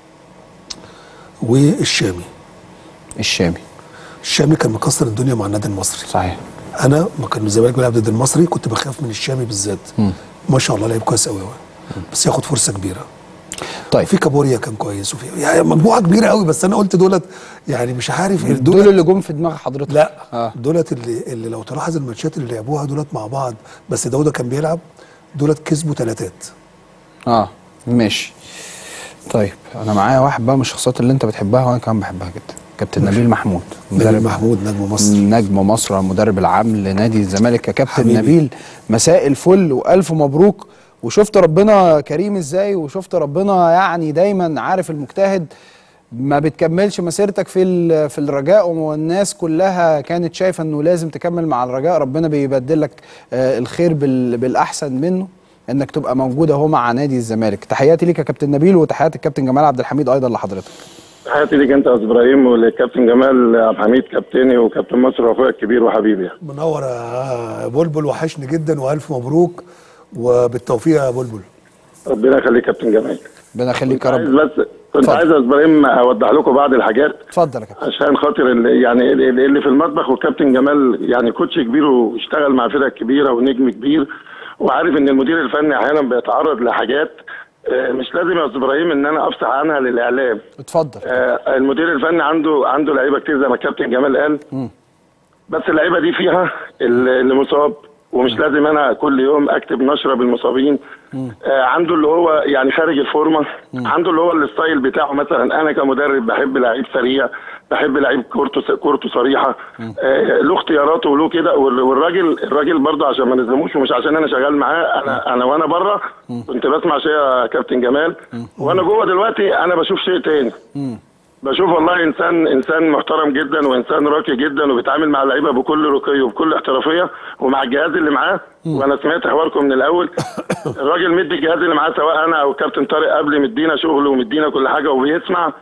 Speaker 2: والشامي
Speaker 1: الشامي
Speaker 2: الشامي كان مكسر الدنيا مع النادي المصري
Speaker 1: صحيح
Speaker 2: انا ما كان الزمالك بيلعب ضد المصري كنت بخاف من الشامي بالذات ما شاء الله لعيب كويس قوي قوي بس ياخد فرصه كبيره
Speaker 1: طيب
Speaker 2: في كابوريا كان كويس وفي يعني مجموعه كبيره قوي بس انا قلت دولت يعني مش عارف
Speaker 1: دول
Speaker 2: دولت
Speaker 1: اللي جم في دماغ حضرتك
Speaker 2: لا
Speaker 1: اه
Speaker 2: دولت اللي اللي لو تلاحظ الماتشات اللي لعبوها دولت مع بعض بس داوودة كان بيلعب دولت كسبوا ثلاثات
Speaker 1: اه ماشي طيب انا معايا واحد بقى من الشخصيات اللي انت بتحبها وانا كمان بحبها جدا كابتن نبيل محمود
Speaker 2: نبيل محمود نجم مصر
Speaker 1: نجم مصر المدرب العام لنادي الزمالك يا كابتن
Speaker 2: حبيبي.
Speaker 1: نبيل مساء الفل والف مبروك وشفت ربنا كريم ازاي وشفت ربنا يعني دايما عارف المجتهد ما بتكملش مسيرتك في ال- في الرجاء والناس كلها كانت شايفه انه لازم تكمل مع الرجاء ربنا بيبدل لك آه، الخير بال- بالاحسن منه انك تبقى موجود اهو مع نادي الزمالك تحياتي ليك يا كابتن نبيل وتحيات الكابتن جمال عبد الحميد ايضا لحضرتك
Speaker 3: تحياتي ليك انت يا استاذ ابراهيم وللكابتن جمال عبد الحميد كابتني وكابتن مصر واخويا الكبير وحبيبي
Speaker 2: منور يا بلبل وحشني جدا والف مبروك وبالتوفيق يا بلبل
Speaker 3: ربنا يخليك كابتن جمال
Speaker 1: ربنا يخليك يا
Speaker 3: عايز
Speaker 1: رب
Speaker 3: بس كنت
Speaker 1: اتفضل.
Speaker 3: عايز يا استاذ ابراهيم اوضح لكم بعض الحاجات
Speaker 1: اتفضل يا كابتن
Speaker 3: عشان خاطر اللي يعني اللي اللي في المطبخ والكابتن جمال يعني كوتش كبير واشتغل مع فرقه كبيره ونجم كبير وعارف ان المدير الفني احيانا بيتعرض لحاجات آه، مش لازم يا استاذ ابراهيم ان انا افصح عنها للاعلام
Speaker 1: اتفضل
Speaker 3: آه، المدير الفني عنده عنده لعيبه كتير زي ما الكابتن جمال قال بس اللعيبه دي فيها اللي اللي مصاب ومش لازم انا كل يوم اكتب نشره بالمصابين آه عنده اللي هو يعني خارج الفورمه عنده اللي هو الستايل بتاعه مثلا انا كمدرب بحب لعيب سريع بحب لعيب كورته كورته صريحه آه له اختياراته وله كده وال- والراجل الراجل برضه عشان ما نظلموش ومش عشان انا شغال معاه انا انا وانا بره كنت بسمع شيء يا كابتن جمال وانا جوه دلوقتي انا بشوف شيء تاني بشوف والله انسان انسان محترم جدا وانسان راقي جدا وبيتعامل مع اللعيبه بكل رقي وبكل احترافيه ومع الجهاز اللي معاه وانا سمعت حواركم من الاول الراجل مدي الجهاز اللي معاه سواء انا او الكابتن طارق قبل مدينا شغل ومدينا كل حاجه وبيسمع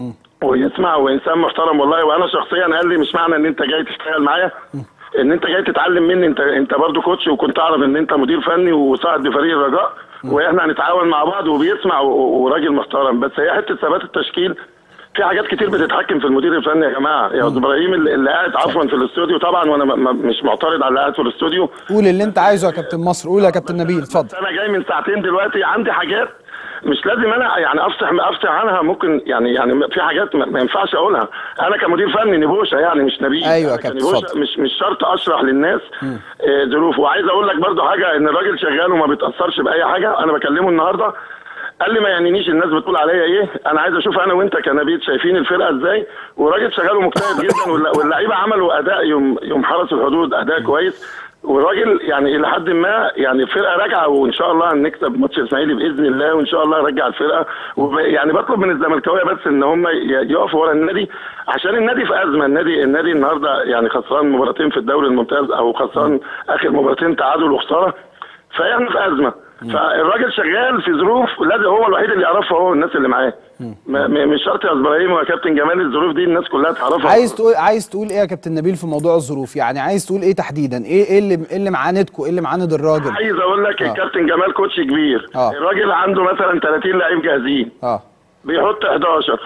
Speaker 3: ويسمع وانسان محترم والله وانا شخصيا قال لي مش معنى ان انت جاي تشتغل معايا ان انت جاي تتعلم مني انت انت برضو كوتش وكنت اعرف ان انت مدير فني وصاعد بفريق الرجاء واحنا هنتعاون مع بعض وبيسمع و- و- وراجل محترم بس هي حته ثبات التشكيل في حاجات كتير بتتحكم في المدير الفني يا جماعه يا استاذ ابراهيم اللي اللي قاعد عفوا في الاستوديو طبعا وانا م- م- مش معترض على اللي قاعد في الاستوديو
Speaker 1: قول اللي انت عايزه يا كابتن مصر قول يا كابتن نبيل اتفضل
Speaker 3: بس انا جاي من ساعتين دلوقتي عندي حاجات مش لازم انا يعني افصح افصح عنها ممكن يعني يعني في حاجات ما ما ينفعش اقولها انا كمدير فني نبوشه يعني مش نبيل
Speaker 1: أيوة يا
Speaker 3: أنا
Speaker 1: كابتن،
Speaker 3: كنبوشة
Speaker 1: اتفضل.
Speaker 3: مش مش شرط اشرح للناس آه، ظروفه وعايز اقول لك برضو حاجه ان الراجل شغال وما بيتاثرش باي حاجه انا بكلمه النهارده قال لي ما يعنينيش الناس بتقول عليا ايه انا عايز اشوف انا وانت كنبيل شايفين الفرقه ازاي وراجل شغال ومجتهد جدا والل- واللعيبه عملوا اداء يوم يوم حرس الحدود اداء كويس والراجل يعني الى حد ما يعني الفرقه راجعه وان شاء الله هنكسب ماتش الاسماعيلي باذن الله وان شاء الله نرجع الفرقه وب- يعني بطلب من الزملكاويه بس ان هم ي- يقفوا ورا النادي عشان النادي في ازمه النادي النادي النهارده يعني خسران مباراتين في الدوري الممتاز او خسران اخر مباراتين تعادل وخساره فاحنا في ازمه فالراجل شغال في ظروف لازم هو الوحيد اللي يعرفها هو والناس اللي معاه ما- م- مش شرط يا ابراهيم ويا كابتن جمال الظروف دي الناس كلها تعرفها
Speaker 1: عايز تقول عايز تقول ايه يا كابتن نبيل في موضوع الظروف يعني عايز تقول ايه تحديدا ايه ايه اللي ايه اللي معاندكم ايه اللي معاند الراجل
Speaker 3: عايز اقول لك
Speaker 1: آه.
Speaker 3: الكابتن جمال كوتش كبير
Speaker 1: آه.
Speaker 3: الراجل عنده مثلا 30 لعيب جاهزين
Speaker 1: اه
Speaker 3: بيحط 11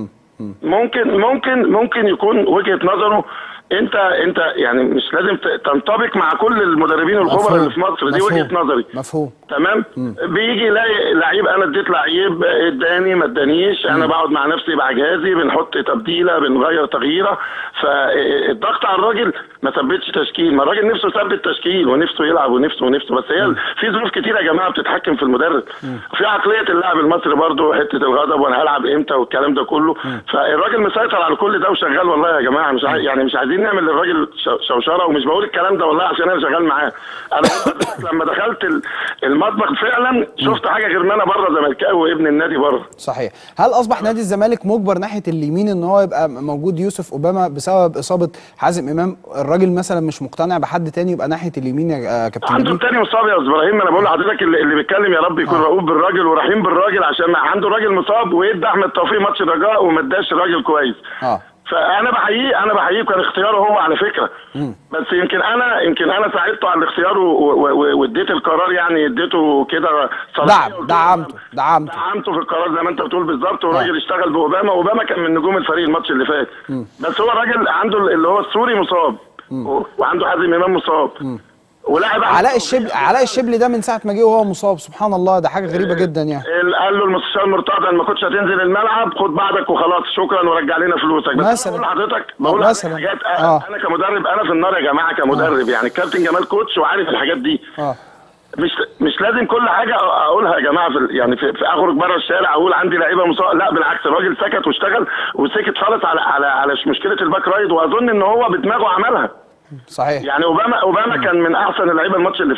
Speaker 3: ممكن ممكن ممكن يكون وجهه نظره انت انت يعني مش لازم ت- تنطبق مع كل المدربين الخبراء اللي في مصر دي
Speaker 1: مفهوم.
Speaker 3: وجهه نظري
Speaker 1: مفهوم
Speaker 3: تمام بيجي يلاقي لعيب انا اديت لعيب اداني ما ادانيش انا بقعد مع نفسي مع جهازي بنحط تبديله بنغير تغييره فالضغط على الراجل ما ثبتش تشكيل ما الراجل نفسه يثبت تشكيل ونفسه يلعب ونفسه ونفسه بس هي في ظروف كتير يا جماعه بتتحكم في المدرب في عقليه اللاعب المصري برضه حته الغضب وانا هلعب امتى والكلام ده كله فالراجل مسيطر على كل ده وشغال والله يا جماعه مش عاي... يعني مش عايزين نعمل للراجل ش- شوشره ومش بقول الكلام ده والله عشان انا شغال معاه انا بقول لك لما دخلت ال- المطبخ فعلا شفت حاجه غير ما انا بره زملكاوي وابن النادي بره
Speaker 1: صحيح هل اصبح نادي الزمالك مجبر ناحيه اليمين ان هو يبقى موجود يوسف اوباما بسبب اصابه حازم امام الراجل مثلا مش مقتنع بحد تاني يبقى ناحيه اليمين يا آه، كابتن
Speaker 3: عنده
Speaker 1: نبيل
Speaker 3: التاني مصاب يا استاذ ابراهيم انا بقول لحضرتك اللي, اللي بيتكلم يا رب يكون رؤوف بالراجل ورحيم بالراجل عشان عنده راجل مصاب وادى احمد توفيق ماتش الرجاء وما اداش الراجل كويس
Speaker 1: اه
Speaker 3: فانا بحييه انا بحييه كان اختياره هو على فكره بس يمكن انا يمكن انا ساعدته على الاختيار و- و- و- واديت القرار يعني اديته كده صلاحية
Speaker 1: دعم
Speaker 3: وقلت له
Speaker 1: دعمته دعمته
Speaker 3: دعمته في القرار زي ما انت بتقول بالظبط والراجل اشتغل باوباما اوباما كان من نجوم الفريق الماتش اللي فات بس هو الراجل عنده اللي هو السوري مصاب و- وعنده حازم امام مصاب ولاعب
Speaker 1: علاء الشبل علاء الشبل ده من ساعه ما جه وهو مصاب سبحان الله ده حاجه غريبه جدا يعني
Speaker 3: ال- قال له المستشار مرتضى ان ما كنتش هتنزل الملعب خد بعضك وخلاص شكرا ورجع لنا فلوسك بس
Speaker 1: مثلاً.
Speaker 3: أنا بقول لحضرتك بقول لحضرتك
Speaker 1: مثلاً.
Speaker 3: حاجات
Speaker 1: آه.
Speaker 3: انا كمدرب انا في النار يا جماعه كمدرب يعني الكابتن جمال كوتش وعارف الحاجات دي
Speaker 1: اه
Speaker 3: مش مش لازم كل حاجه اقولها يا جماعه في ال- يعني في, في اخرج بره الشارع اقول عندي لعيبه مصاب لا بالعكس الراجل سكت واشتغل وسكت خالص على على على مشكله الباك رايد واظن ان هو بدماغه عملها
Speaker 1: صحيح
Speaker 3: يعني اوباما اوباما كان من احسن اللعيبه الماتش اللي فات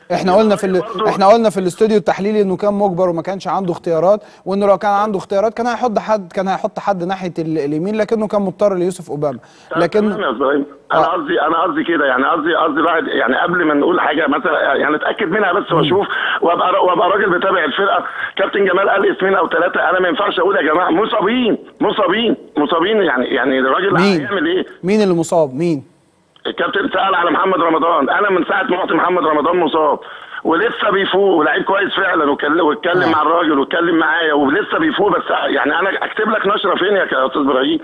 Speaker 1: احنا قلنا في ال...
Speaker 3: برضو-
Speaker 1: احنا قلنا في الاستوديو التحليلي انه كان مجبر وما كانش عنده اختيارات وانه لو كان عنده اختيارات كان هيحط حد كان هيحط حد ناحيه ال... اليمين لكنه كان مضطر ليوسف اوباما
Speaker 3: لكن
Speaker 1: لكن
Speaker 3: يا ابراهيم انا
Speaker 1: آه.
Speaker 3: قصدي انا قصدي كده يعني قصدي قصدي الواحد يعني قبل ما نقول حاجه مثلا يعني اتاكد منها بس واشوف وابقى وابقى راجل بتابع الفرقه كابتن جمال قال اسمين او ثلاثه انا ما ينفعش اقول يا جماعه مصابين مصابين مصابين يعني يعني الراجل
Speaker 1: مين
Speaker 3: هيعمل ايه؟
Speaker 1: مين اللي مصاب مين
Speaker 3: الكابتن سال على محمد رمضان انا من ساعه ما رحت محمد رمضان مصاب ولسه بيفوق ولعيب كويس فعلا وكل- واتكلم
Speaker 1: آه.
Speaker 3: مع الراجل واتكلم معايا ولسه بيفوق بس يعني انا اكتب لك نشره فين يا استاذ ابراهيم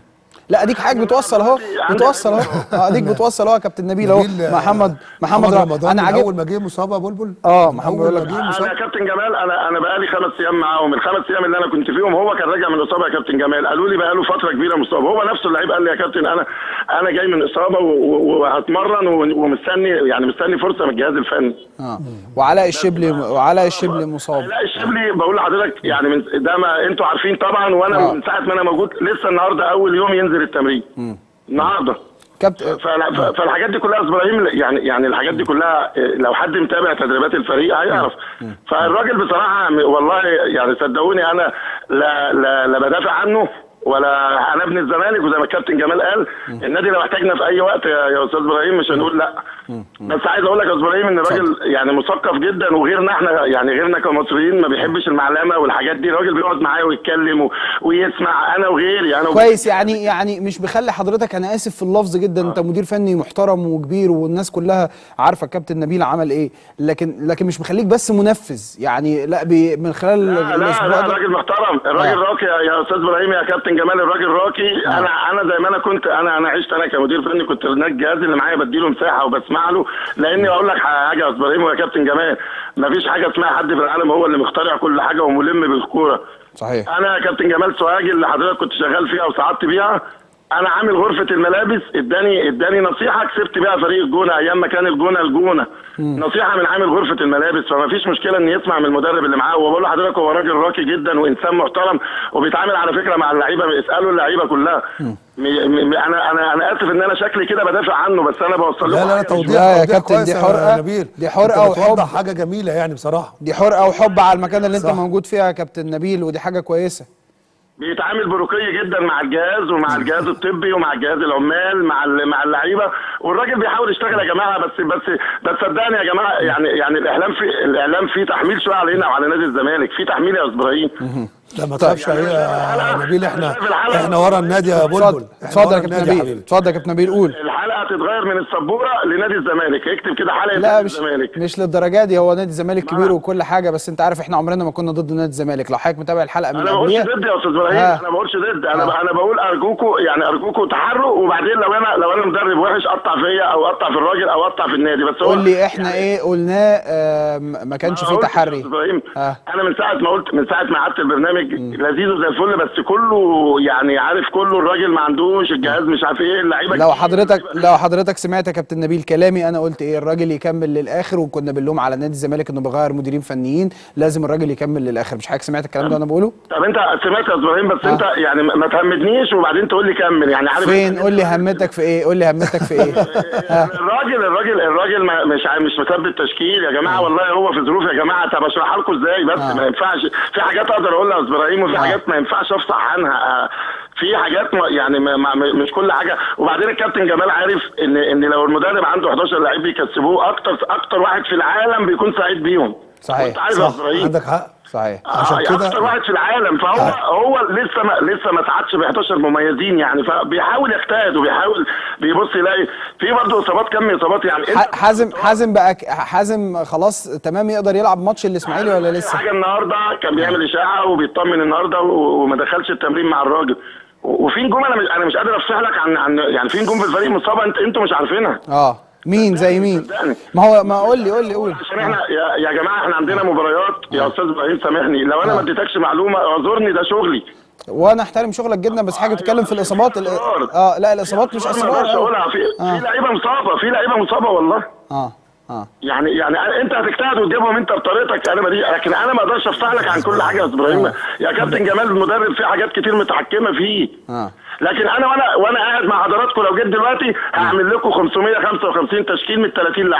Speaker 1: لا اديك حاجه بتوصل اهو
Speaker 3: عندي-
Speaker 1: بتوصل اهو اه اديك بتوصل اهو يا كابتن نبيل اهو
Speaker 2: نبيل،
Speaker 1: محمد محمد رمضان انا
Speaker 2: من اول
Speaker 1: عاجب
Speaker 2: ما جه مصاب يا بلبل
Speaker 1: آه،
Speaker 2: من
Speaker 1: محمد
Speaker 2: اول
Speaker 1: بيقول
Speaker 2: ما
Speaker 1: لك-
Speaker 2: جه
Speaker 3: انا
Speaker 2: مصاب
Speaker 3: يا كابتن جمال انا انا بقالي خمس ايام معاهم الخمس ايام اللي انا كنت فيهم هو كان راجع من اصابه يا كابتن جمال قالوا لي بقاله فتره كبيره مصاب هو نفسه اللعيب قال لي يا كابتن انا انا جاي من اصابه و- و- وهتمرن و- ومستني يعني مستني فرصه من الجهاز الفني
Speaker 1: اه وعلاء الشبلي وعلاء الشبلي مصاب
Speaker 3: لا الشبلي بقول لحضرتك يعني من ده ما انتوا عارفين طبعا وانا
Speaker 1: آه.
Speaker 3: من ساعه ما انا موجود لسه النهارده اول يوم ينزل التمرين النهارده
Speaker 1: كابتن
Speaker 3: فلا- ف- فالحاجات دي كلها يا أستاذ ابراهيم يعني يعني الحاجات دي كلها إيه، لو حد متابع تدريبات الفريق هيعرف فالراجل بصراحه م- والله يعني صدقوني انا لا لا, لا بدافع عنه ولا انا ابن الزمالك وزي ما الكابتن جمال قال النادي لو احتاجنا في اي وقت يا, يا استاذ ابراهيم مش هنقول لا بس عايز اقول لك يا استاذ ابراهيم ان الراجل يعني مثقف جدا وغيرنا احنا يعني غيرنا كمصريين ما بيحبش المعلمه والحاجات دي الراجل بيقعد معايا ويتكلم و- ويسمع انا وغيري انا
Speaker 1: كويس يعني يعني مش بخلي حضرتك انا اسف في اللفظ جدا انت مدير فني محترم وكبير والناس كلها عارفه كابتن نبيل عمل ايه لكن لكن مش مخليك بس منفذ يعني لا بي من خلال
Speaker 3: لا لا
Speaker 1: الاسبوع
Speaker 3: لا
Speaker 1: ده
Speaker 3: الراجل محترم الراجل
Speaker 1: آه.
Speaker 3: راقي يا- يا استاذ ابراهيم يا كابتن جمال الراجل راقي انا انا زي ما انا كنت انا انا عشت انا كمدير فني كنت هناك الجهاز اللي معايا بديله مساحه وبسمع له لاني اقول لك حاجه يا استاذ ابراهيم ويا كابتن جمال ما فيش حاجه اسمها حد في العالم هو اللي مخترع كل حاجه وملم بالكوره
Speaker 1: صحيح
Speaker 3: انا يا كابتن جمال سوهاجي اللي حضرتك كنت شغال فيها وصعدت بيها انا عامل غرفه الملابس اداني اداني نصيحه كسبت بيها فريق الجونه ايام ما كان الجونه الجونه نصيحه من عامل غرفه الملابس فما فيش مشكله ان يسمع من المدرب اللي معاه وبقول لحضرتك هو راجل راقي جدا وانسان محترم وبيتعامل على فكره مع اللعيبه اسالوا اللعيبه كلها م- م- انا انا انا اسف ان انا شكلي كده بدافع عنه بس انا بوصل
Speaker 2: لا
Speaker 3: لكم
Speaker 2: لا لا
Speaker 3: حاجة مش-
Speaker 2: توضيح
Speaker 1: لا يا
Speaker 2: توضيح
Speaker 1: كابتن،
Speaker 2: كويس
Speaker 1: دي
Speaker 2: يا
Speaker 1: حرقة-
Speaker 2: نبيل
Speaker 1: دي حرقة
Speaker 2: أنت بتوضح
Speaker 1: وحب.
Speaker 2: حاجه جميله يعني بصراحه
Speaker 1: دي حرقه وحب على المكان اللي انت
Speaker 2: صح.
Speaker 1: موجود فيها يا كابتن نبيل ودي حاجه كويسه
Speaker 3: بيتعامل برقي جدا مع الجهاز ومع الجهاز الطبي ومع الجهاز العمال مع ال- مع اللعيبه والراجل بيحاول يشتغل يا جماعه بس بس بس صدقني يا جماعه يعني يعني الاعلام في الاعلام فيه تحميل شويه علينا وعلى نادي الزمالك في تحميل يا استاذ ابراهيم
Speaker 2: لا ما تخافش
Speaker 3: يعني
Speaker 2: يا نبيل احنا
Speaker 3: في الحلقة-
Speaker 2: احنا ورا النادي يا بلبل
Speaker 1: اتفضل
Speaker 2: إحنا
Speaker 1: اتفضل
Speaker 2: ورا
Speaker 1: يا كابتن
Speaker 2: النادي يا
Speaker 1: نبيل
Speaker 2: حبيبي.
Speaker 1: اتفضل يا كابتن نبيل قول
Speaker 3: الحلقه هتتغير من السبوره لنادي الزمالك اكتب كده حلقه
Speaker 1: لا
Speaker 3: نادي
Speaker 1: مش
Speaker 3: الزمالك
Speaker 1: مش للدرجه دي هو نادي الزمالك
Speaker 3: ما-
Speaker 1: كبير وكل حاجه بس انت عارف احنا عمرنا ما كنا ضد نادي الزمالك لو حضرتك متابع الحلقه من
Speaker 3: انا ما بقولش
Speaker 1: قبلها
Speaker 3: ضد يا استاذ ابراهيم
Speaker 1: آه.
Speaker 3: انا ما بقولش ضد انا
Speaker 1: آه.
Speaker 3: انا بقول ارجوكوا يعني ارجوكوا تحروا وبعدين لو انا لو انا مدرب وحش قطع فيا او قطع في الراجل او قطع في النادي بس هو
Speaker 1: قول لي احنا
Speaker 3: يعني
Speaker 1: ايه قلناه آه م- ما كانش
Speaker 3: أنا
Speaker 1: فيه
Speaker 3: قلت يا
Speaker 1: تحري
Speaker 3: أستاذ ابراهيم
Speaker 1: آه.
Speaker 3: انا من ساعه ما قلت من ساعه ما قعدت البرنامج لذيذ وزي الفل بس كله يعني عارف كله الراجل ما عندوش الجهاز مش عارف ايه اللعيبه
Speaker 1: لو
Speaker 3: كتير.
Speaker 1: حضرتك لو حضرتك سمعت يا كابتن نبيل كلامي انا قلت ايه الراجل يكمل للاخر وكنا بنلوم على نادي الزمالك انه بيغير مديرين فنيين لازم الراجل يكمل للاخر مش حضرتك سمعت الكلام ده وانا بقوله
Speaker 3: طب انت سمعت يا أستاذ ابراهيم بس
Speaker 1: آه.
Speaker 3: انت يعني ما تهمدنيش وبعدين تقول لي كمل يعني عارف
Speaker 1: فين قول لي همتك في ايه قول لي همتك في ايه ها
Speaker 3: الراجل الراجل الراجل ما مش ع- مش مثبت تشكيل يا جماعه والله هو في ظروف يا جماعه طب اشرحها لكم ازاي بس
Speaker 1: آه.
Speaker 3: ما ينفعش في حاجات اقدر اقولها يا استاذ ابراهيم وفي
Speaker 1: آه.
Speaker 3: حاجات ما ينفعش افصح عنها آه، في حاجات ما يعني ما ما مش كل حاجه وبعدين الكابتن جمال عارف ان ان لو المدرب عنده 11 لعيب بيكسبوه اكتر اكتر واحد في العالم بيكون سعيد بيهم
Speaker 1: صحيح.
Speaker 3: انت عارف يا
Speaker 2: صح
Speaker 3: أستاذ ابراهيم
Speaker 2: عندك حق
Speaker 1: صحيح
Speaker 2: عشان
Speaker 3: آه،
Speaker 2: كده-
Speaker 3: اكتر واحد في العالم فهو هو لسه ما لسه ما ساعدش ب 11 مميزين يعني فبيحاول يجتهد وبيحاول بيبص يلاقي في برضه اصابات كم اصابات يعني انت-
Speaker 1: ح- حازم حازم بقى ك- حازم خلاص تمام يقدر يلعب ماتش الاسماعيلي ولا لسه
Speaker 3: حاجه النهارده كان بيعمل اشاعه وبيطمن النهارده و- وما دخلش التمرين مع الراجل و- وفي نجوم انا مش انا مش قادر افصح لك عن عن يعني في نجوم في الفريق مصابه انت انتوا مش عارفينها
Speaker 1: اه مين زي مين
Speaker 3: صدقني.
Speaker 1: ما هو ما قول لي قول لي قول
Speaker 3: عشان احنا يا, يا جماعه احنا عندنا مباريات يا استاذ ابراهيم سامحني لو انا
Speaker 1: آه.
Speaker 3: ما اديتكش معلومه اعذرني ده شغلي
Speaker 1: وانا احترم شغلك جدا بس حاجه تتكلم في الاصابات ال- اه لا الاصابات مش
Speaker 3: ما
Speaker 1: اسرار
Speaker 3: اقدرش
Speaker 1: أوي.
Speaker 3: اقولها في
Speaker 1: آه.
Speaker 3: في لعيبه مصابه في لعيبه مصابه والله
Speaker 1: اه اه
Speaker 3: يعني يعني انت هتجتهد وتجيبهم انت بطريقتك انا دي لكن انا ما اقدرش افصح لك عن كل حاجه يا استاذ ابراهيم يا كابتن جمال المدرب في حاجات كتير متحكمه فيه
Speaker 1: اه
Speaker 3: لكن انا وانا وانا قاعد مع حضراتكم لو جيت دلوقتي هعمل لكم 555 تشكيل من 30 لعيب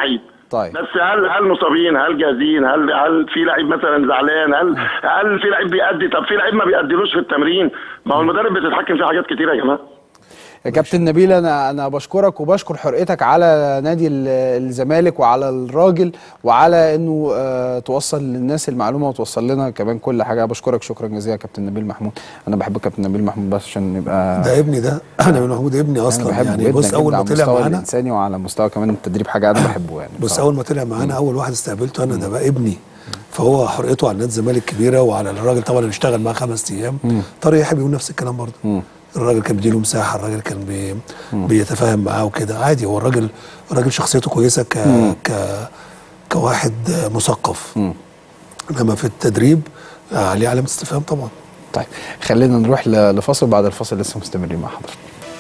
Speaker 1: طيب.
Speaker 3: بس هل هل مصابين هل جاهزين هل هل في لعيب مثلا زعلان هل هل في لعيب بيأدي طب في لعيب ما بيأديلوش في التمرين ما هو المدرب بتتحكم في حاجات كتيره يا جماعه
Speaker 1: يا كابتن نبيل انا انا بشكرك وبشكر حرقتك على نادي ال- الزمالك وعلى الراجل وعلى انه آه توصل للناس المعلومه وتوصل لنا كمان كل حاجه بشكرك شكرا جزيلا يا كابتن نبيل محمود انا بحب كابتن نبيل محمود بس عشان نبقى
Speaker 2: ده ابني ده انا من محمود ابني
Speaker 1: انا
Speaker 2: اصلا
Speaker 1: بحبه
Speaker 2: يعني
Speaker 1: جدا
Speaker 2: بص
Speaker 1: جدا
Speaker 2: اول ما
Speaker 1: على
Speaker 2: طلع
Speaker 1: المستوى
Speaker 2: معانا
Speaker 1: الانساني وعلى مستوى كمان التدريب حاجه انا بحبه يعني
Speaker 2: بص
Speaker 1: بصراحة.
Speaker 2: اول ما طلع معانا اول واحد استقبلته انا ده بقى ابني فهو حرقته على نادي الزمالك كبيره وعلى الراجل طبعا اللي اشتغل معاه خمس ايام طارق يحيى بيقول نفس الكلام برضه الراجل كان بيديله مساحه الراجل كان بي بيتفاهم معاه وكده عادي هو الراجل الراجل شخصيته كويسه ك ك كواحد مثقف انما في التدريب آه، عليه علامه استفهام طبعا
Speaker 1: طيب خلينا نروح ل- لفاصل بعد الفاصل لسه مستمرين مع حضرتك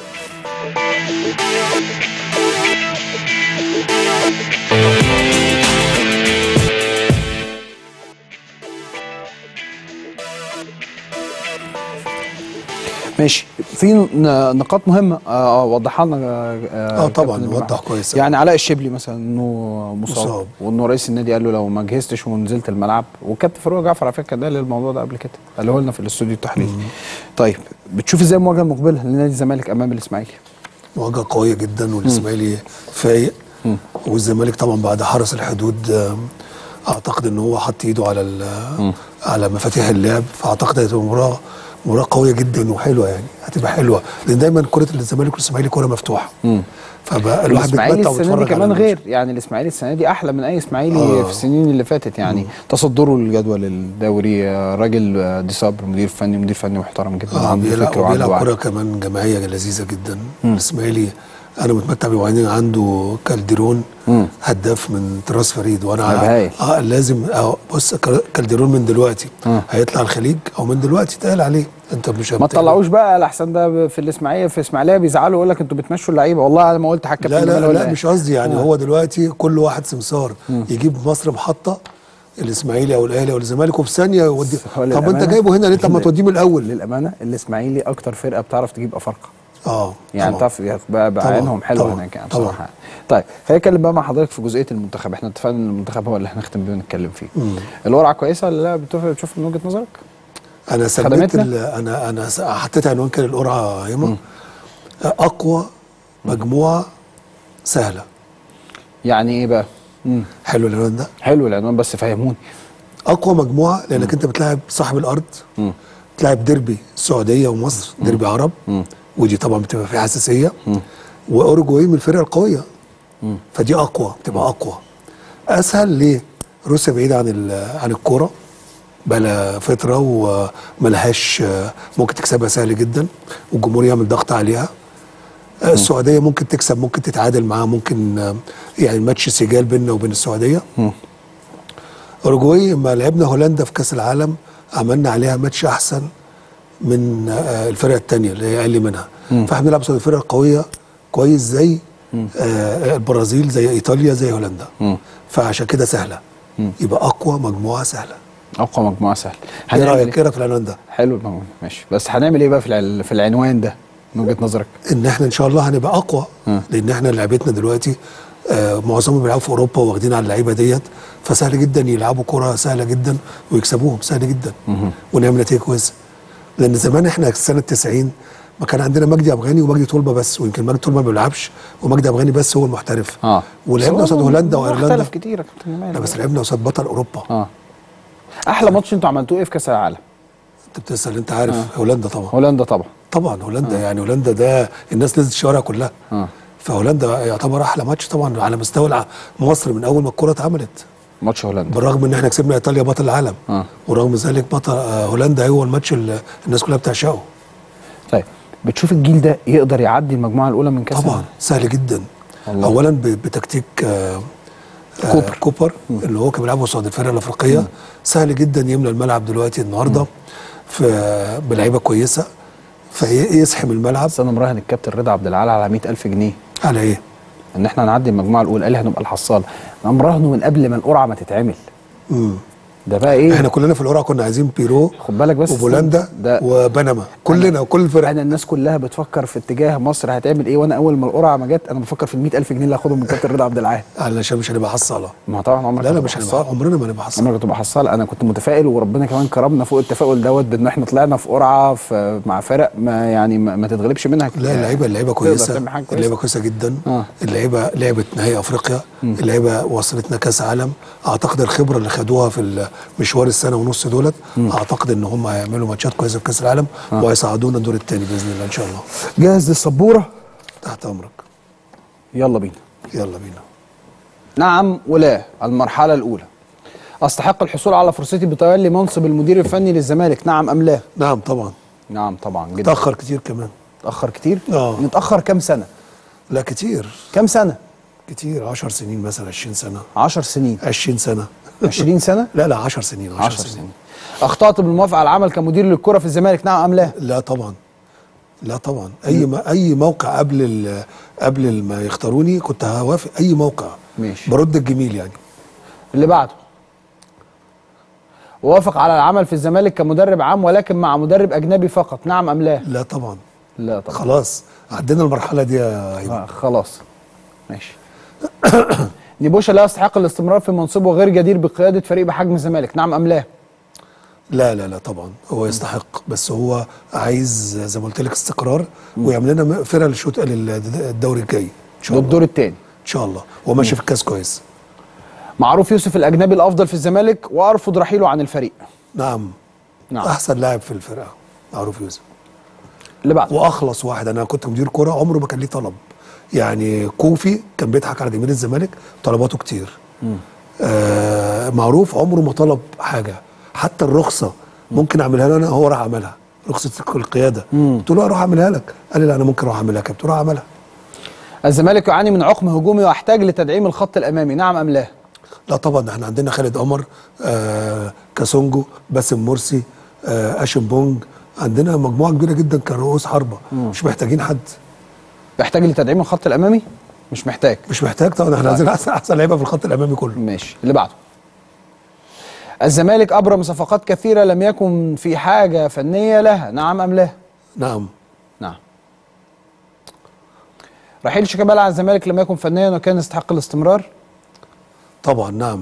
Speaker 1: ماشي في ن- نقاط مهمه اه وضحها لنا آه
Speaker 2: آه، طبعاً،
Speaker 1: كابتن
Speaker 2: وضح
Speaker 1: محمد.
Speaker 2: كويس.
Speaker 1: يعني علاء الشبلي مثلا انه مصاب,
Speaker 2: مصاب.
Speaker 1: وانه رئيس النادي قال له لو ما جهزتش ونزلت الملعب والكابتن فاروق جعفر على فكره قال الموضوع ده قبل كده قاله لنا في الاستوديو التحليلي طيب بتشوف ازاي المواجهه المقبله لنادي الزمالك امام الاسماعيلي
Speaker 2: مواجهه قويه جدا والاسماعيلي فايق والزمالك طبعا بعد حرس الحدود آم، اعتقد ان هو حط ايده على ال- على مفاتيح اللعب فاعتقد هتبقى مباراه مباراه قويه جدا وحلوه يعني هتبقى حلوه لان دايما كره الزمالك والاسماعيلي كره مفتوحه فبقى الواحد
Speaker 1: الاسماعيلي
Speaker 2: بيتمتع
Speaker 1: السنه دي
Speaker 2: ويتفرج
Speaker 1: كمان
Speaker 2: على
Speaker 1: غير يعني الاسماعيلي السنه دي احلى من اي اسماعيلي
Speaker 2: آه.
Speaker 1: في السنين اللي فاتت يعني تصدره للجدول الدوري آه، راجل آه، دي صبر مدير فني مدير فني محترم جدا
Speaker 2: اه
Speaker 1: عنده
Speaker 2: بيلعب
Speaker 1: فكر وعنده
Speaker 2: وبيلعب
Speaker 1: وعي
Speaker 2: كره كمان جماعيه لذيذه جدا الاسماعيلي انا متمتع بيه وبعدين عنده كالديرون هداف من تراس فريد وانا
Speaker 1: طيب هايل.
Speaker 2: اه لازم آه بص كال- كالديرون من دلوقتي
Speaker 1: مم.
Speaker 2: هيطلع الخليج او من دلوقتي اتقال عليه انت مش
Speaker 1: ما تطلعوش بقى لحسن ده في الاسماعيليه في اسماعيليه بيزعلوا يقول لك انتوا بتمشوا اللعيبه والله انا ما قلت حاجه
Speaker 2: لا
Speaker 1: كابتن جمال
Speaker 2: لا
Speaker 1: ولا
Speaker 2: لا
Speaker 1: إيه.
Speaker 2: مش قصدي يعني
Speaker 1: آه.
Speaker 2: هو دلوقتي كل واحد سمسار يجيب مصر محطه الاسماعيلي او الاهلي او الزمالك وفي ثانيه يودي
Speaker 1: هو
Speaker 2: طب انت
Speaker 1: للأمانة-
Speaker 2: جايبه هنا ليه طب ما
Speaker 1: لل-
Speaker 2: توديه من الاول
Speaker 1: للامانه الاسماعيلي اكتر فرقه بتعرف تجيب افارقه
Speaker 2: اه
Speaker 1: يعني
Speaker 2: طبعاً.
Speaker 1: تعرف بقى, بقى
Speaker 2: طبعاً،
Speaker 1: عينهم حلوه
Speaker 2: طبعاً،
Speaker 1: هناك يعني
Speaker 2: طبعاً.
Speaker 1: بصراحه طيب هيكلم بقى مع حضرتك في جزئيه المنتخب احنا اتفقنا ان المنتخب هو اللي هنختم بيه ونتكلم فيه القرعه كويسه ولا لا بتشوف بتشوف من وجهه نظرك
Speaker 2: انا سميت
Speaker 1: خدمتنا؟
Speaker 2: ال- انا انا س- حطيت عنوان كده القرعه هيما اقوى مجموعه سهله
Speaker 1: يعني ايه بقى مم.
Speaker 2: حلو العنوان ده
Speaker 1: حلو العنوان بس فهموني
Speaker 2: اقوى مجموعه لانك انت بتلاعب صاحب الارض بتلاعب ديربي السعوديه ومصر ديربي عرب ودي طبعا بتبقى فيها حساسيه واورجواي من الفرق القويه فدي اقوى بتبقى اقوى اسهل ليه روسيا بعيده عن ال- عن الكوره بلا فتره وملهاش ممكن تكسبها سهل جدا والجمهور يعمل ضغط عليها السعوديه ممكن تكسب ممكن تتعادل معاها ممكن آه، يعني ماتش سجال بيننا وبين السعوديه اوروجواي لما لعبنا هولندا في كاس العالم عملنا عليها ماتش احسن من آه، الفرق الثانيه اللي هي اقل منها فاحنا بنلعب قصاد الفرق القويه كويس زي آه، البرازيل زي ايطاليا زي هولندا فعشان كده سهله يبقى اقوى مجموعه سهله
Speaker 1: اقوى مجموعه سهله
Speaker 2: ايه
Speaker 1: هنعمل
Speaker 2: رايك ايه رايك في العنوان ده
Speaker 1: حلو الموضوع ماشي بس هنعمل ايه بقى في الع- في العنوان ده من وجهه نظرك
Speaker 2: ان احنا ان شاء الله هنبقى اقوى لان احنا لعبتنا دلوقتي آه معظمهم بيلعبوا في اوروبا واخدين على اللعيبه ديت فسهل جدا يلعبوا كره سهله جدا ويكسبوهم سهل جدا ونعمل نتيجه كويسه لان زمان احنا سنه 90 ما كان عندنا مجدي افغاني ومجدي طلبه بس ويمكن مجدي طلبه ما بيلعبش ومجدي افغاني بس هو المحترف
Speaker 1: اه
Speaker 2: ولعبنا
Speaker 1: بس هو
Speaker 2: قصاد هولندا
Speaker 1: الموضوع
Speaker 2: وايرلندا
Speaker 1: اختلف كتير يا كابتن جمال
Speaker 2: لا بس لعبنا قصاد بطل اوروبا
Speaker 1: اه احلى ماتش انتوا عملتوه ايه في كاس العالم
Speaker 2: انت بتسال انت عارف هولندا طبعا
Speaker 1: هولندا طبعا
Speaker 2: طبعا هولندا يعني هولندا ده الناس نزلت الشوارع كلها
Speaker 1: آه.
Speaker 2: فهولندا يعتبر احلى ماتش طبعا على مستوى الع- مصر من اول ما الكره اتعملت
Speaker 1: ماتش هولندا
Speaker 2: بالرغم ان احنا كسبنا ايطاليا بطل العالم
Speaker 1: آه.
Speaker 2: ورغم ذلك بطل آه، هولندا هو الماتش اللي الناس كلها بتعشقه
Speaker 1: طيب بتشوف الجيل ده يقدر يعدي المجموعه الاولى من كاس
Speaker 2: طبعا
Speaker 1: العالم؟
Speaker 2: سهل جدا
Speaker 1: الله.
Speaker 2: اولا ب- بتكتيك آه آه،
Speaker 1: كوبر.
Speaker 2: كوبر اللي هو كان بيلعبه قصاد الفرقه الافريقيه سهل جدا يملى الملعب دلوقتي النهارده في بلعيبه كويسه فيسحم الملعب
Speaker 1: بس انا مراهن الكابتن رضا عبد العال على 100000 جنيه
Speaker 2: على ايه؟
Speaker 1: ان احنا هنعدي المجموعه الاولى قال لي هنبقى الحصاله انا مراهنه من قبل ما القرعه ما تتعمل
Speaker 2: امم
Speaker 1: ده بقى ايه
Speaker 2: احنا كلنا في القرعه كنا عايزين بيرو
Speaker 1: خد بالك بس
Speaker 2: وبولندا
Speaker 1: ده-
Speaker 2: وبنما كلنا وكل الفرق
Speaker 1: انا الناس كلها بتفكر في اتجاه مصر هتعمل ايه وانا اول ما القرعه ما جت انا بفكر في ال 100000 جنيه اللي هاخدهم من كابتن رضا عبد العال
Speaker 2: علشان مش هنبقى حصاله
Speaker 1: ما هو طبعا عمرك
Speaker 2: لا لا
Speaker 1: هتبقى
Speaker 2: مش
Speaker 1: حصال.
Speaker 2: هنبقى عمرنا ما هنبقى حصاله
Speaker 1: عمرك تبقى حصال انا كنت متفائل وربنا كمان كرمنا فوق التفاؤل دوت بان احنا طلعنا في قرعه في مع فرق ما يعني ما, ما تتغلبش منها
Speaker 2: لا اللعيبه اللعيبه
Speaker 1: تقدر
Speaker 2: كويسه
Speaker 1: تعمل حاجة كويسة.
Speaker 2: اللعيبه كويسه جدا
Speaker 1: آه.
Speaker 2: اللعيبه لعبت نهائي افريقيا اللعيبه وصلتنا كاس عالم اعتقد الخبره اللي خدوها في مشوار السنه ونص دولت اعتقد ان هم هيعملوا ماتشات كويسه في كاس العالم وهيصعدونا الدور الثاني باذن الله ان شاء الله
Speaker 1: جاهز للسبوره
Speaker 2: تحت امرك
Speaker 1: يلا بينا
Speaker 2: يلا بينا
Speaker 1: نعم ولا المرحله الاولى استحق الحصول على فرصتي بتولي منصب المدير الفني للزمالك نعم ام لا
Speaker 2: نعم طبعا
Speaker 1: نعم طبعا جدا
Speaker 2: تاخر كتير كمان
Speaker 1: اتاخر كتير
Speaker 2: آه.
Speaker 1: نتاخر كام سنه
Speaker 2: لا كتير
Speaker 1: كام سنه
Speaker 2: كتير 10 سنين مثلا 20 سنه
Speaker 1: 10 سنين
Speaker 2: 20 سنه
Speaker 1: 20 سنه
Speaker 2: لا لا 10 سنين 10
Speaker 1: 10
Speaker 2: سنين.
Speaker 1: سنين اخطات بالموافقه على العمل كمدير للكره في الزمالك نعم ام لا
Speaker 2: لا طبعا لا طبعا اي ما اي موقع قبل ال- قبل ال- ما يختاروني كنت هوافق اي موقع
Speaker 1: ماشي.
Speaker 2: برد الجميل يعني
Speaker 1: اللي بعده وافق على العمل في الزمالك كمدرب عام ولكن مع مدرب اجنبي فقط نعم ام لا
Speaker 2: لا طبعا
Speaker 1: لا طبعا
Speaker 2: خلاص عدينا المرحله دي يا هيما
Speaker 1: آه خلاص ماشي نيبوشا لا يستحق الاستمرار في منصبه غير جدير بقياده فريق بحجم الزمالك نعم ام لا
Speaker 2: لا لا لا طبعا هو يستحق بس هو عايز زي ما قلت لك استقرار ويعمل لنا م- فرقه للشوط للدوري الجاي ان شاء الله
Speaker 1: للدور الثاني
Speaker 2: ان شاء الله هو ماشي في الكاس كويس
Speaker 1: معروف يوسف الاجنبي الافضل في الزمالك وارفض رحيله عن الفريق
Speaker 2: نعم
Speaker 1: نعم
Speaker 2: احسن لاعب في الفرقه معروف يوسف
Speaker 1: اللي بعده
Speaker 2: واخلص واحد انا كنت مدير كوره عمره ما كان ليه طلب يعني كوفي كان بيضحك على جماهير الزمالك طلباته كتير آه معروف عمره ما طلب حاجه حتى الرخصه ممكن اعملها له انا هو راح عملها رخصه القياده قلت له اروح اعملها لك قال لي لا انا ممكن اروح اعملها قلت له روح اعملها
Speaker 1: الزمالك يعاني من عقم هجومي واحتاج لتدعيم الخط الامامي نعم ام لا
Speaker 2: لا طبعا احنا عندنا خالد قمر آه كاسونجو باسم مرسي آه اشم بونج عندنا مجموعه كبيره جدا كرؤوس حربه مش محتاجين حد
Speaker 1: يحتاج لتدعيم الخط الامامي مش محتاج
Speaker 2: مش محتاج طبعا احنا عايزين احسن احسن لعيبه في الخط الامامي كله
Speaker 1: ماشي اللي بعده الزمالك ابرم صفقات كثيره لم يكن في حاجه فنيه لها نعم ام لا
Speaker 2: نعم
Speaker 1: نعم رحيل شيكابالا عن الزمالك لم يكن فنيا وكان يستحق الاستمرار
Speaker 2: طبعا نعم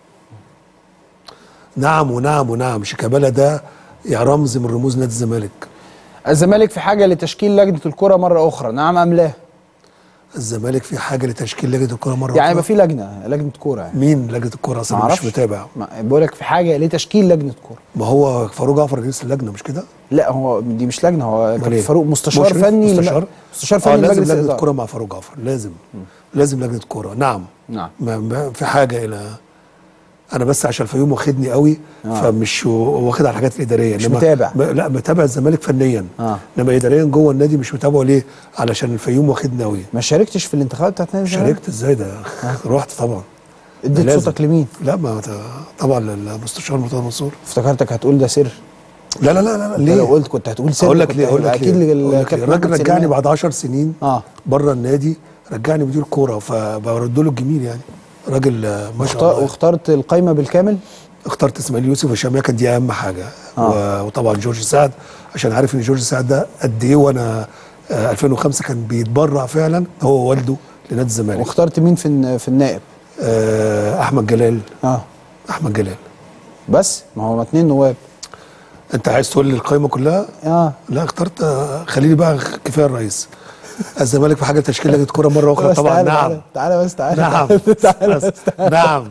Speaker 2: نعم ونعم ونعم شيكابالا ده يا رمز من رموز نادي الزمالك
Speaker 1: الزمالك في حاجه لتشكيل لجنه الكره مره اخرى نعم ام لا
Speaker 2: الزمالك في حاجه لتشكيل لجنه الكوره مره
Speaker 1: يعني
Speaker 2: أخرى.
Speaker 1: يبقى في لجنه لجنه كوره يعني
Speaker 2: مين لجنه الكوره اصلا أنا مش
Speaker 1: معرفش.
Speaker 2: متابع
Speaker 1: ما- بقول لك في حاجه لتشكيل لجنه كوره
Speaker 2: ما هو فاروق جعفر رئيس اللجنه مش كده
Speaker 1: لا هو دي مش لجنه هو
Speaker 2: أمال
Speaker 1: كابتن
Speaker 2: إيه؟
Speaker 1: فاروق مستشار
Speaker 2: مشرف؟
Speaker 1: فني لم-
Speaker 2: مستشار
Speaker 1: مستشار
Speaker 2: آه
Speaker 1: فني
Speaker 2: لازم
Speaker 1: لمجلس
Speaker 2: لجنه
Speaker 1: الاداره
Speaker 2: كوره مع فاروق جعفر لازم لازم لجنه كوره نعم
Speaker 1: نعم
Speaker 2: ما ما في حاجه الى انا بس عشان الفيوم واخدني قوي
Speaker 1: آه.
Speaker 2: فمش واخد على الحاجات الاداريه
Speaker 1: مش
Speaker 2: إنما-
Speaker 1: متابع.
Speaker 2: م- لا متابع الزمالك فنيا
Speaker 1: آه.
Speaker 2: انما اداريا جوه النادي مش متابعه ليه علشان الفيوم واخدني قوي
Speaker 1: ما شاركتش في الانتخابات بتاعت نادي الزمالك
Speaker 2: شاركت ازاي ده رحت طبعا
Speaker 1: اديت
Speaker 2: لازم.
Speaker 1: صوتك لمين
Speaker 2: لا ما ت- طبعا للمستشار مرتضى منصور
Speaker 1: افتكرتك هتقول ده سر
Speaker 2: لا لا لا لا, لا
Speaker 1: انت
Speaker 2: ليه
Speaker 1: لو قلت كنت هتقول سر
Speaker 2: اقول لك
Speaker 1: كنت
Speaker 2: ليه اقول لك
Speaker 1: هيبقى اكيد
Speaker 2: ليه أقول لك ليه.
Speaker 1: للكابتن
Speaker 2: الراجل
Speaker 1: أحمد
Speaker 2: رجعني
Speaker 1: سليمان.
Speaker 2: بعد 10 سنين
Speaker 1: اه
Speaker 2: بره النادي رجعني مدير كوره فبرد له الجميل يعني راجل آه، ما شاء
Speaker 1: واختار-
Speaker 2: الله
Speaker 1: واخترت القايمه بالكامل
Speaker 2: اخترت اسماعيل يوسف وهشام كان دي اهم حاجه
Speaker 1: آه.
Speaker 2: و- وطبعا جورج سعد عشان عارف ان جورج سعد ده قد ايه وانا آه، 2005 كان بيتبرع فعلا هو ووالده لنادي الزمالك
Speaker 1: واخترت مين في الن- في النائب
Speaker 2: آه، احمد جلال
Speaker 1: اه
Speaker 2: احمد جلال
Speaker 1: بس ما هو اتنين نواب
Speaker 2: انت عايز تقول لي القائمه كلها
Speaker 1: اه
Speaker 2: لا اخترت آه، خليني بقى كفايه الرئيس الزمالك في حاجه تشكيل لجنه كوره مره اخرى
Speaker 1: بس
Speaker 2: طبعا
Speaker 1: تعالى
Speaker 2: نعم
Speaker 1: تعالى, تعالى بس تعالى
Speaker 2: نعم
Speaker 1: تعالى
Speaker 2: بس-
Speaker 1: بس تعالى
Speaker 2: نعم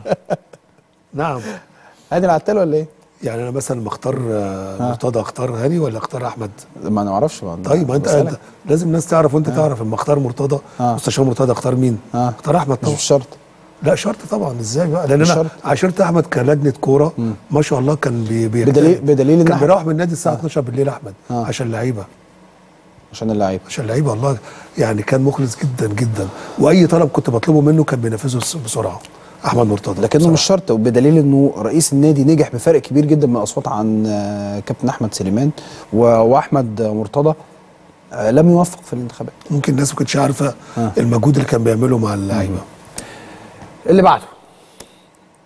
Speaker 2: نعم
Speaker 1: هادي العتال ولا ايه؟
Speaker 2: يعني انا مثلا ما اختار آه، مرتضى اختار هاني ولا اختار احمد
Speaker 1: ما انا ما اعرفش ما أنا
Speaker 2: طيب ما انت,
Speaker 1: بسألك.
Speaker 2: انت لازم الناس تعرف وانت تعرف اما اختار مرتضى
Speaker 1: آه.
Speaker 2: مستشار مرتضى اختار مين؟
Speaker 1: آه.
Speaker 2: اختار احمد
Speaker 1: مش
Speaker 2: طبعا
Speaker 1: شرط
Speaker 2: لا شرط طبعا ازاي بقى لان
Speaker 1: مش
Speaker 2: انا
Speaker 1: شرط.
Speaker 2: عاشرت احمد كلجنه كوره ما شاء الله كان بي بي
Speaker 1: بدليل- بدليل إن
Speaker 2: كان
Speaker 1: أحمد-
Speaker 2: بيروح من النادي الساعه 12 بالليل احمد
Speaker 1: آه.
Speaker 2: عشان لعيبه
Speaker 1: عشان اللعيبه
Speaker 2: عشان لعيبه والله يعني كان مخلص جدا جدا واي طلب كنت بطلبه منه كان بينفذه بس- بسرعه احمد مرتضى
Speaker 1: لكنه
Speaker 2: بصراحة.
Speaker 1: مش شرط وبدليل انه رئيس النادي نجح بفرق كبير جدا من الاصوات عن آه، كابتن احمد سليمان و- واحمد مرتضى آه، لم يوفق في الانتخابات
Speaker 2: ممكن الناس ما كانتش عارفه
Speaker 1: آه.
Speaker 2: المجهود اللي كان بيعمله مع اللعيبه
Speaker 1: اللي بعده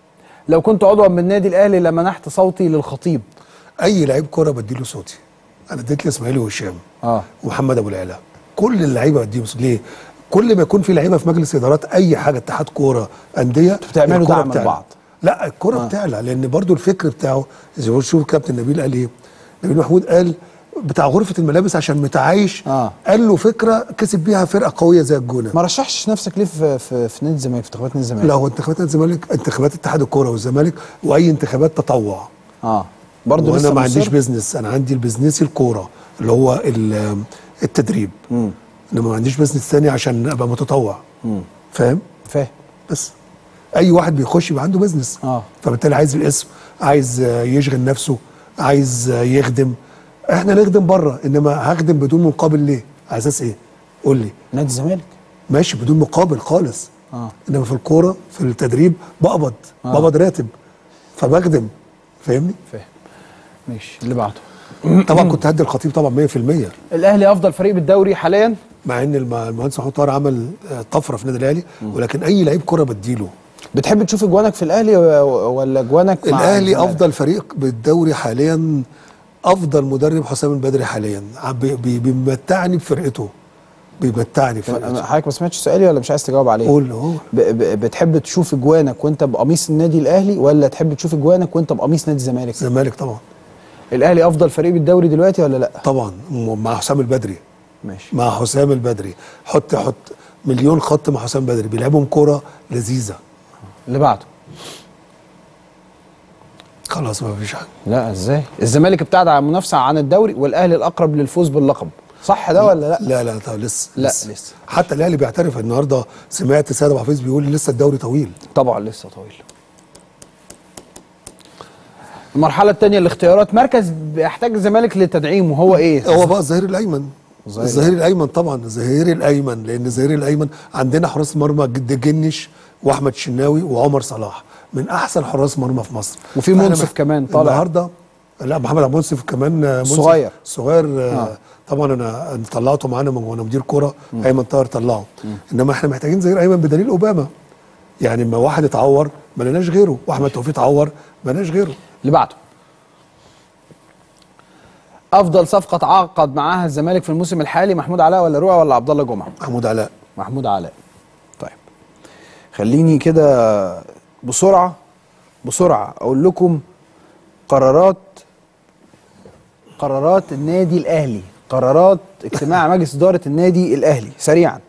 Speaker 1: لو كنت عضوا من النادي الاهلي لمنحت صوتي للخطيب
Speaker 2: اي لعيب كوره بديله صوتي انا اديت لاسماعيلي وهشام
Speaker 1: اه
Speaker 2: ومحمد ابو العلا كل اللعيبه بديهم صوت ليه كل ما يكون في لعيبه في مجلس ادارات اي حاجه اتحاد كوره انديه
Speaker 1: بتعملوا
Speaker 2: الكرة
Speaker 1: دعم
Speaker 2: بتعلى.
Speaker 1: لبعض.
Speaker 2: لا الكره آه. بتعلى لان برضو الفكر بتاعه زي ما شوف كابتن نبيل قال ايه نبيل محمود قال بتاع غرفه الملابس عشان متعايش
Speaker 1: آه.
Speaker 2: قال له فكره كسب بيها فرقه قويه زي الجونه
Speaker 1: ما رشحش نفسك ليه في في, في نادي الزمالك في انتخابات نادي الزمالك
Speaker 2: لا هو انتخابات الزمالك انتخابات اتحاد الكوره والزمالك واي انتخابات تطوع
Speaker 1: اه برضه
Speaker 2: وانا
Speaker 1: لسه
Speaker 2: ما عنديش
Speaker 1: مصر؟
Speaker 2: بيزنس انا عندي البيزنس الكوره اللي هو ال- التدريب
Speaker 1: مم.
Speaker 2: انما ما عنديش بيزنس تاني عشان ابقى متطوع
Speaker 1: مم.
Speaker 2: فاهم
Speaker 1: فاهم
Speaker 2: بس اي واحد بيخش يبقى عنده بيزنس
Speaker 1: اه.
Speaker 2: فبالتالي عايز الاسم عايز آه، يشغل نفسه عايز آه، يخدم احنا نخدم بره انما هخدم بدون مقابل ليه على اساس ايه قول لي
Speaker 1: نادي الزمالك
Speaker 2: ماشي بدون مقابل خالص
Speaker 1: اه
Speaker 2: انما في الكوره في التدريب بقبض
Speaker 1: آه.
Speaker 2: بقبض راتب فبخدم فاهمني
Speaker 1: فاهم ماشي اللي بعده
Speaker 2: طبعا كنت هدي الخطيب طبعا 100%
Speaker 1: الاهلي افضل فريق بالدوري حاليا
Speaker 2: مع ان الم- المهندس محمود طاهر عمل آه، طفره في النادي الاهلي ولكن اي لعيب كوره بديله
Speaker 1: بتحب تشوف اجوانك في الاهلي و- ولا اجوانك مع
Speaker 2: الاهلي
Speaker 1: الزمالك؟
Speaker 2: افضل فريق بالدوري حاليا افضل مدرب حسام البدري حاليا عم بي- بي- بيمتعني بفرقته بيمتعني بفرقته
Speaker 1: حضرتك ما سمعتش سؤالي ولا مش عايز تجاوب عليه
Speaker 2: قول هو
Speaker 1: ب- ب- بتحب تشوف اجوانك وانت بقميص النادي الاهلي ولا تحب تشوف اجوانك وانت بقميص نادي الزمالك
Speaker 2: الزمالك طبعا
Speaker 1: الاهلي افضل فريق بالدوري دلوقتي ولا لا
Speaker 2: طبعا م- مع حسام البدري
Speaker 1: ماشي
Speaker 2: مع حسام البدري حط حط مليون خط مع حسام البدري بيلعبهم كوره لذيذه
Speaker 1: اللي بعده
Speaker 2: خلاص ما فيش حاجه
Speaker 1: لا ازاي الزمالك ابتعد عن المنافسه عن الدوري والاهلي الاقرب للفوز باللقب صح ده ولا لا
Speaker 2: لا لا طب لسه
Speaker 1: لا، لسه.
Speaker 2: حتى الاهلي بيعترف النهارده سمعت سيد ابو حفيظ بيقول لسه الدوري طويل
Speaker 1: طبعا لسه طويل المرحله الثانيه الاختيارات مركز بيحتاج الزمالك لتدعيمه هو ايه
Speaker 2: هو بقى الظهير الايمن
Speaker 1: الظهير
Speaker 2: الظهير الايمن طبعا الظهير الايمن لان الظهير الايمن عندنا حراس مرمى جد جنش واحمد شناوي وعمر صلاح من احسن حراس مرمى في مصر
Speaker 1: وفي
Speaker 2: فإحنا
Speaker 1: منصف
Speaker 2: مح-
Speaker 1: كمان طالع.
Speaker 2: النهارده لا محمد عبد المنصف كمان آه، منصف
Speaker 1: صغير.
Speaker 2: صغير آه.
Speaker 1: آه.
Speaker 2: طبعا انا أنا طلعته معانا من وانا مدير كوره ايمن طاهر طلعه انما احنا محتاجين ظهير ايمن بدليل اوباما يعني لما واحد اتعور ما لناش غيره واحمد توفيق اتعور ما لناش غيره
Speaker 1: اللي بعده افضل صفقه تعاقد معاها الزمالك في الموسم الحالي محمود علاء ولا رؤى ولا عبد الله جمعه
Speaker 2: محمود علاء
Speaker 1: محمود علاء طيب خليني كده بسرعه بسرعه اقول لكم قرارات قرارات النادي الاهلي قرارات اجتماع مجلس اداره النادي الاهلي سريعا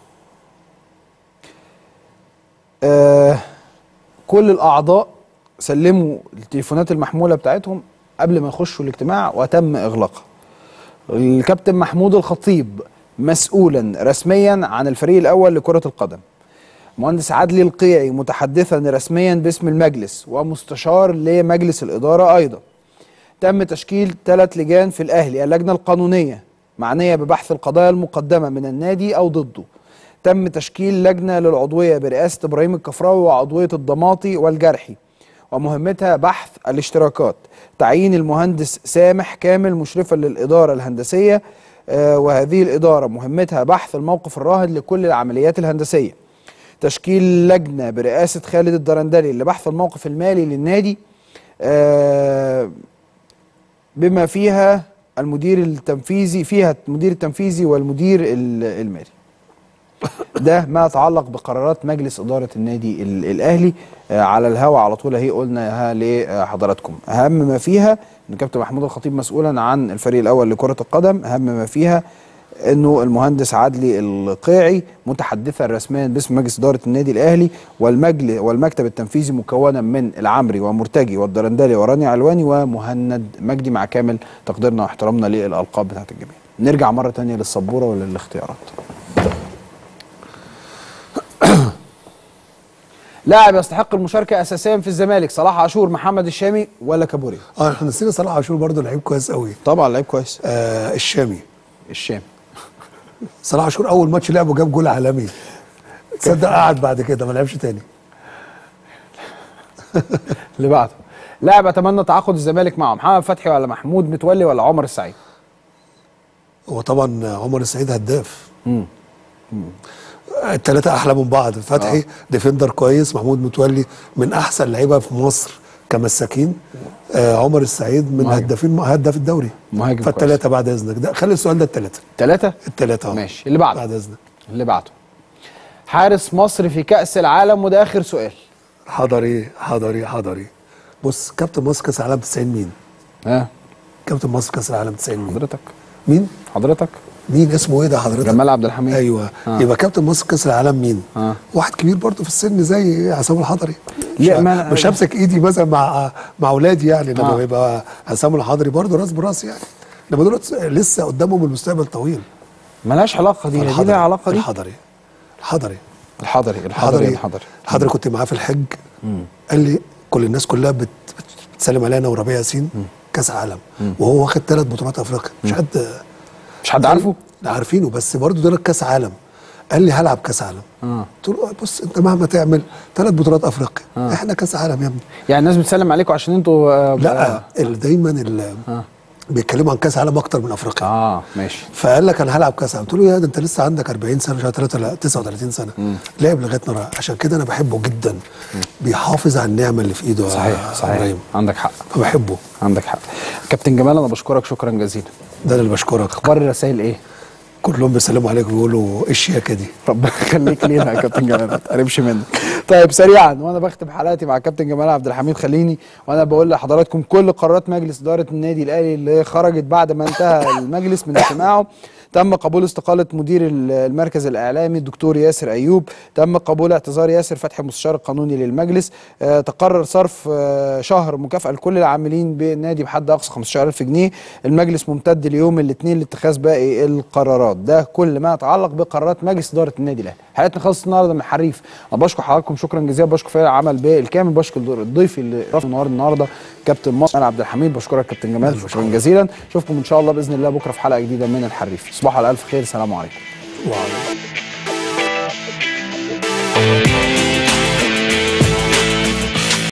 Speaker 1: آه كل الاعضاء سلموا التليفونات المحموله بتاعتهم قبل ما يخشوا الاجتماع وتم اغلاقها الكابتن محمود الخطيب مسؤولا رسميا عن الفريق الاول لكره القدم مهندس عدلي القيعي متحدثا رسميا باسم المجلس ومستشار لمجلس الاداره ايضا تم تشكيل ثلاث لجان في الاهلي اللجنه القانونيه معنيه ببحث القضايا المقدمه من النادي او ضده تم تشكيل لجنه للعضويه برئاسه ابراهيم الكفراوي وعضويه الضماطي والجرحي ومهمتها بحث الاشتراكات تعيين المهندس سامح كامل مشرفا للاداره الهندسيه آه، وهذه الاداره مهمتها بحث الموقف الراهن لكل العمليات الهندسيه تشكيل لجنه برئاسه خالد الدرندلي لبحث الموقف المالي للنادي آه، بما فيها المدير التنفيذي فيها المدير التنفيذي والمدير ال- المالي ده ما يتعلق بقرارات مجلس إدارة النادي ال- الأهلي آه، على الهوا على طول اهي قلناها لحضراتكم أهم ما فيها إن كابتن محمود الخطيب مسؤولا عن الفريق الأول لكرة القدم أهم ما فيها انه المهندس عدلي القيعي متحدثا رسميا باسم مجلس اداره النادي الاهلي والمجلس والمكتب التنفيذي مكونا من العمري ومرتجي والدرندلي وراني علواني ومهند مجدي مع كامل تقديرنا واحترامنا للالقاب بتاعت الجميع. نرجع مره تانية للسبوره وللاختيارات. لاعب يستحق المشاركه اساسيا في الزمالك صلاح عاشور محمد الشامي ولا كابوري؟
Speaker 2: اه احنا نسينا صلاح عاشور برضه لعيب كويس قوي
Speaker 1: طبعا لعيب كويس
Speaker 2: آه الشامي
Speaker 1: الشامي
Speaker 2: صلاح عاشور اول ماتش لعبه جاب جول عالمي تصدق قعد بعد كده ما لعبش تاني
Speaker 1: اللي بعده لاعب اتمنى تعاقد الزمالك معه محمد فتحي ولا محمود متولي ولا عمر السعيد
Speaker 2: هو طبعا عمر السعيد هداف الثلاثه احلى من بعض فتحي ديفندر كويس محمود متولي من احسن لعيبه في مصر كمساكين آه عمر السعيد من
Speaker 1: مهاجم.
Speaker 2: هدافين هداف الدوري
Speaker 1: مهاجم
Speaker 2: فالثلاثه بعد اذنك ده خلي السؤال ده الثلاثه
Speaker 1: ثلاثة
Speaker 2: الثلاثه
Speaker 1: ماشي. اللي بعده.
Speaker 2: بعد اذنك
Speaker 1: اللي بعده حارس مصر في كأس العالم وده آخر سؤال
Speaker 2: حضري حضري حضري بص كابتن مصر كاس العالم 90 مين؟
Speaker 1: ها
Speaker 2: كابتن مصر كاس العالم 90 مين؟
Speaker 1: حضرتك
Speaker 2: مين؟
Speaker 1: حضرتك
Speaker 2: مين اسمه ايه ده حضرتك؟
Speaker 1: جمال عبد الحميد
Speaker 2: ايوه
Speaker 1: آه.
Speaker 2: يبقى كابتن مصر كاس العالم مين؟
Speaker 1: آه.
Speaker 2: واحد كبير برضه في السن زي عصام الحضري
Speaker 1: لا،
Speaker 2: مش,
Speaker 1: ما-
Speaker 2: مش همسك ايدي مثلا مع مع اولادي يعني لما
Speaker 1: آه.
Speaker 2: يبقى عصام الحضري برضه راس براس يعني لما دول لسه قدامهم المستقبل طويل
Speaker 1: ملهاش علاقة دي دي
Speaker 2: فالحضري-
Speaker 1: لها علاقة دي
Speaker 2: الحضري الحضري
Speaker 1: الحضري الحضري
Speaker 2: الحضري
Speaker 1: الحضري
Speaker 2: الحضري كنت معاه في الحج قال لي كل الناس كلها بت بت- بتسلم علينا وربيع ياسين كاس عالم وهو واخد ثلاث بطولات افريقيا مش حد
Speaker 1: مش حد عارفه؟
Speaker 2: لا عارفينه بس برضه ده كاس عالم قال لي هلعب كاس عالم
Speaker 1: آه.
Speaker 2: قلت له بص انت مهما تعمل ثلاث بطولات افريقيا احنا كاس عالم يا ابني
Speaker 1: يعني الناس بتسلم عليكم عشان انتوا آه،
Speaker 2: لا ال- دايما ال- بيتكلموا عن كاس عالم اكتر من افريقيا
Speaker 1: اه ماشي
Speaker 2: فقال لك انا هلعب كاس عالم قلت له يا ده انت لسه عندك 40 سنه مش عارف 3 39 سنه لعب لغايه نرى عشان كده انا بحبه جدا بيحافظ على النعمه اللي في ايده يا
Speaker 1: صحيح صحيح
Speaker 2: إبراهيم.
Speaker 1: عندك حق
Speaker 2: فبحبه
Speaker 1: عندك حق كابتن جمال انا بشكرك شكرا جزيلا
Speaker 2: ده اللي بشكرك
Speaker 1: اخبار الرسائل ايه؟
Speaker 2: كلهم بيسلموا عليك ويقولوا ايه الشياكه دي
Speaker 1: ربنا يخليك لينا يا كابتن جمال ما تقربش منك طيب سريعا وانا بختم حلقتي مع كابتن جمال عبد الحميد خليني وانا بقول لحضراتكم كل قرارات مجلس اداره النادي الاهلي اللي خرجت بعد ما انتهى المجلس من اجتماعه تم قبول استقالة مدير ال- المركز الإعلامي الدكتور ياسر أيوب تم قبول اعتذار ياسر فتحي المستشار القانوني للمجلس آه تقرر صرف آه شهر مكافأة لكل العاملين بالنادي بحد أقصى 15000 جنيه المجلس ممتد ليوم الاثنين لاتخاذ باقي القرارات ده كل ما يتعلق بقرارات مجلس إدارة النادي الأهلي حلقتنا خلصت النهارده من الحريف أنا بشكر حضراتكم شكرا جزيلا بشكر فريق العمل بالكامل بشكر ضيفي اللي رافع النهارده النهارده كابتن مصر عبد الحميد بشكرك كابتن جمال شكرا جزيلا اشوفكم ان شاء الله باذن الله بكره في حلقه جديده من الحريف تصبحوا على الف خير سلام عليكم
Speaker 2: وعلى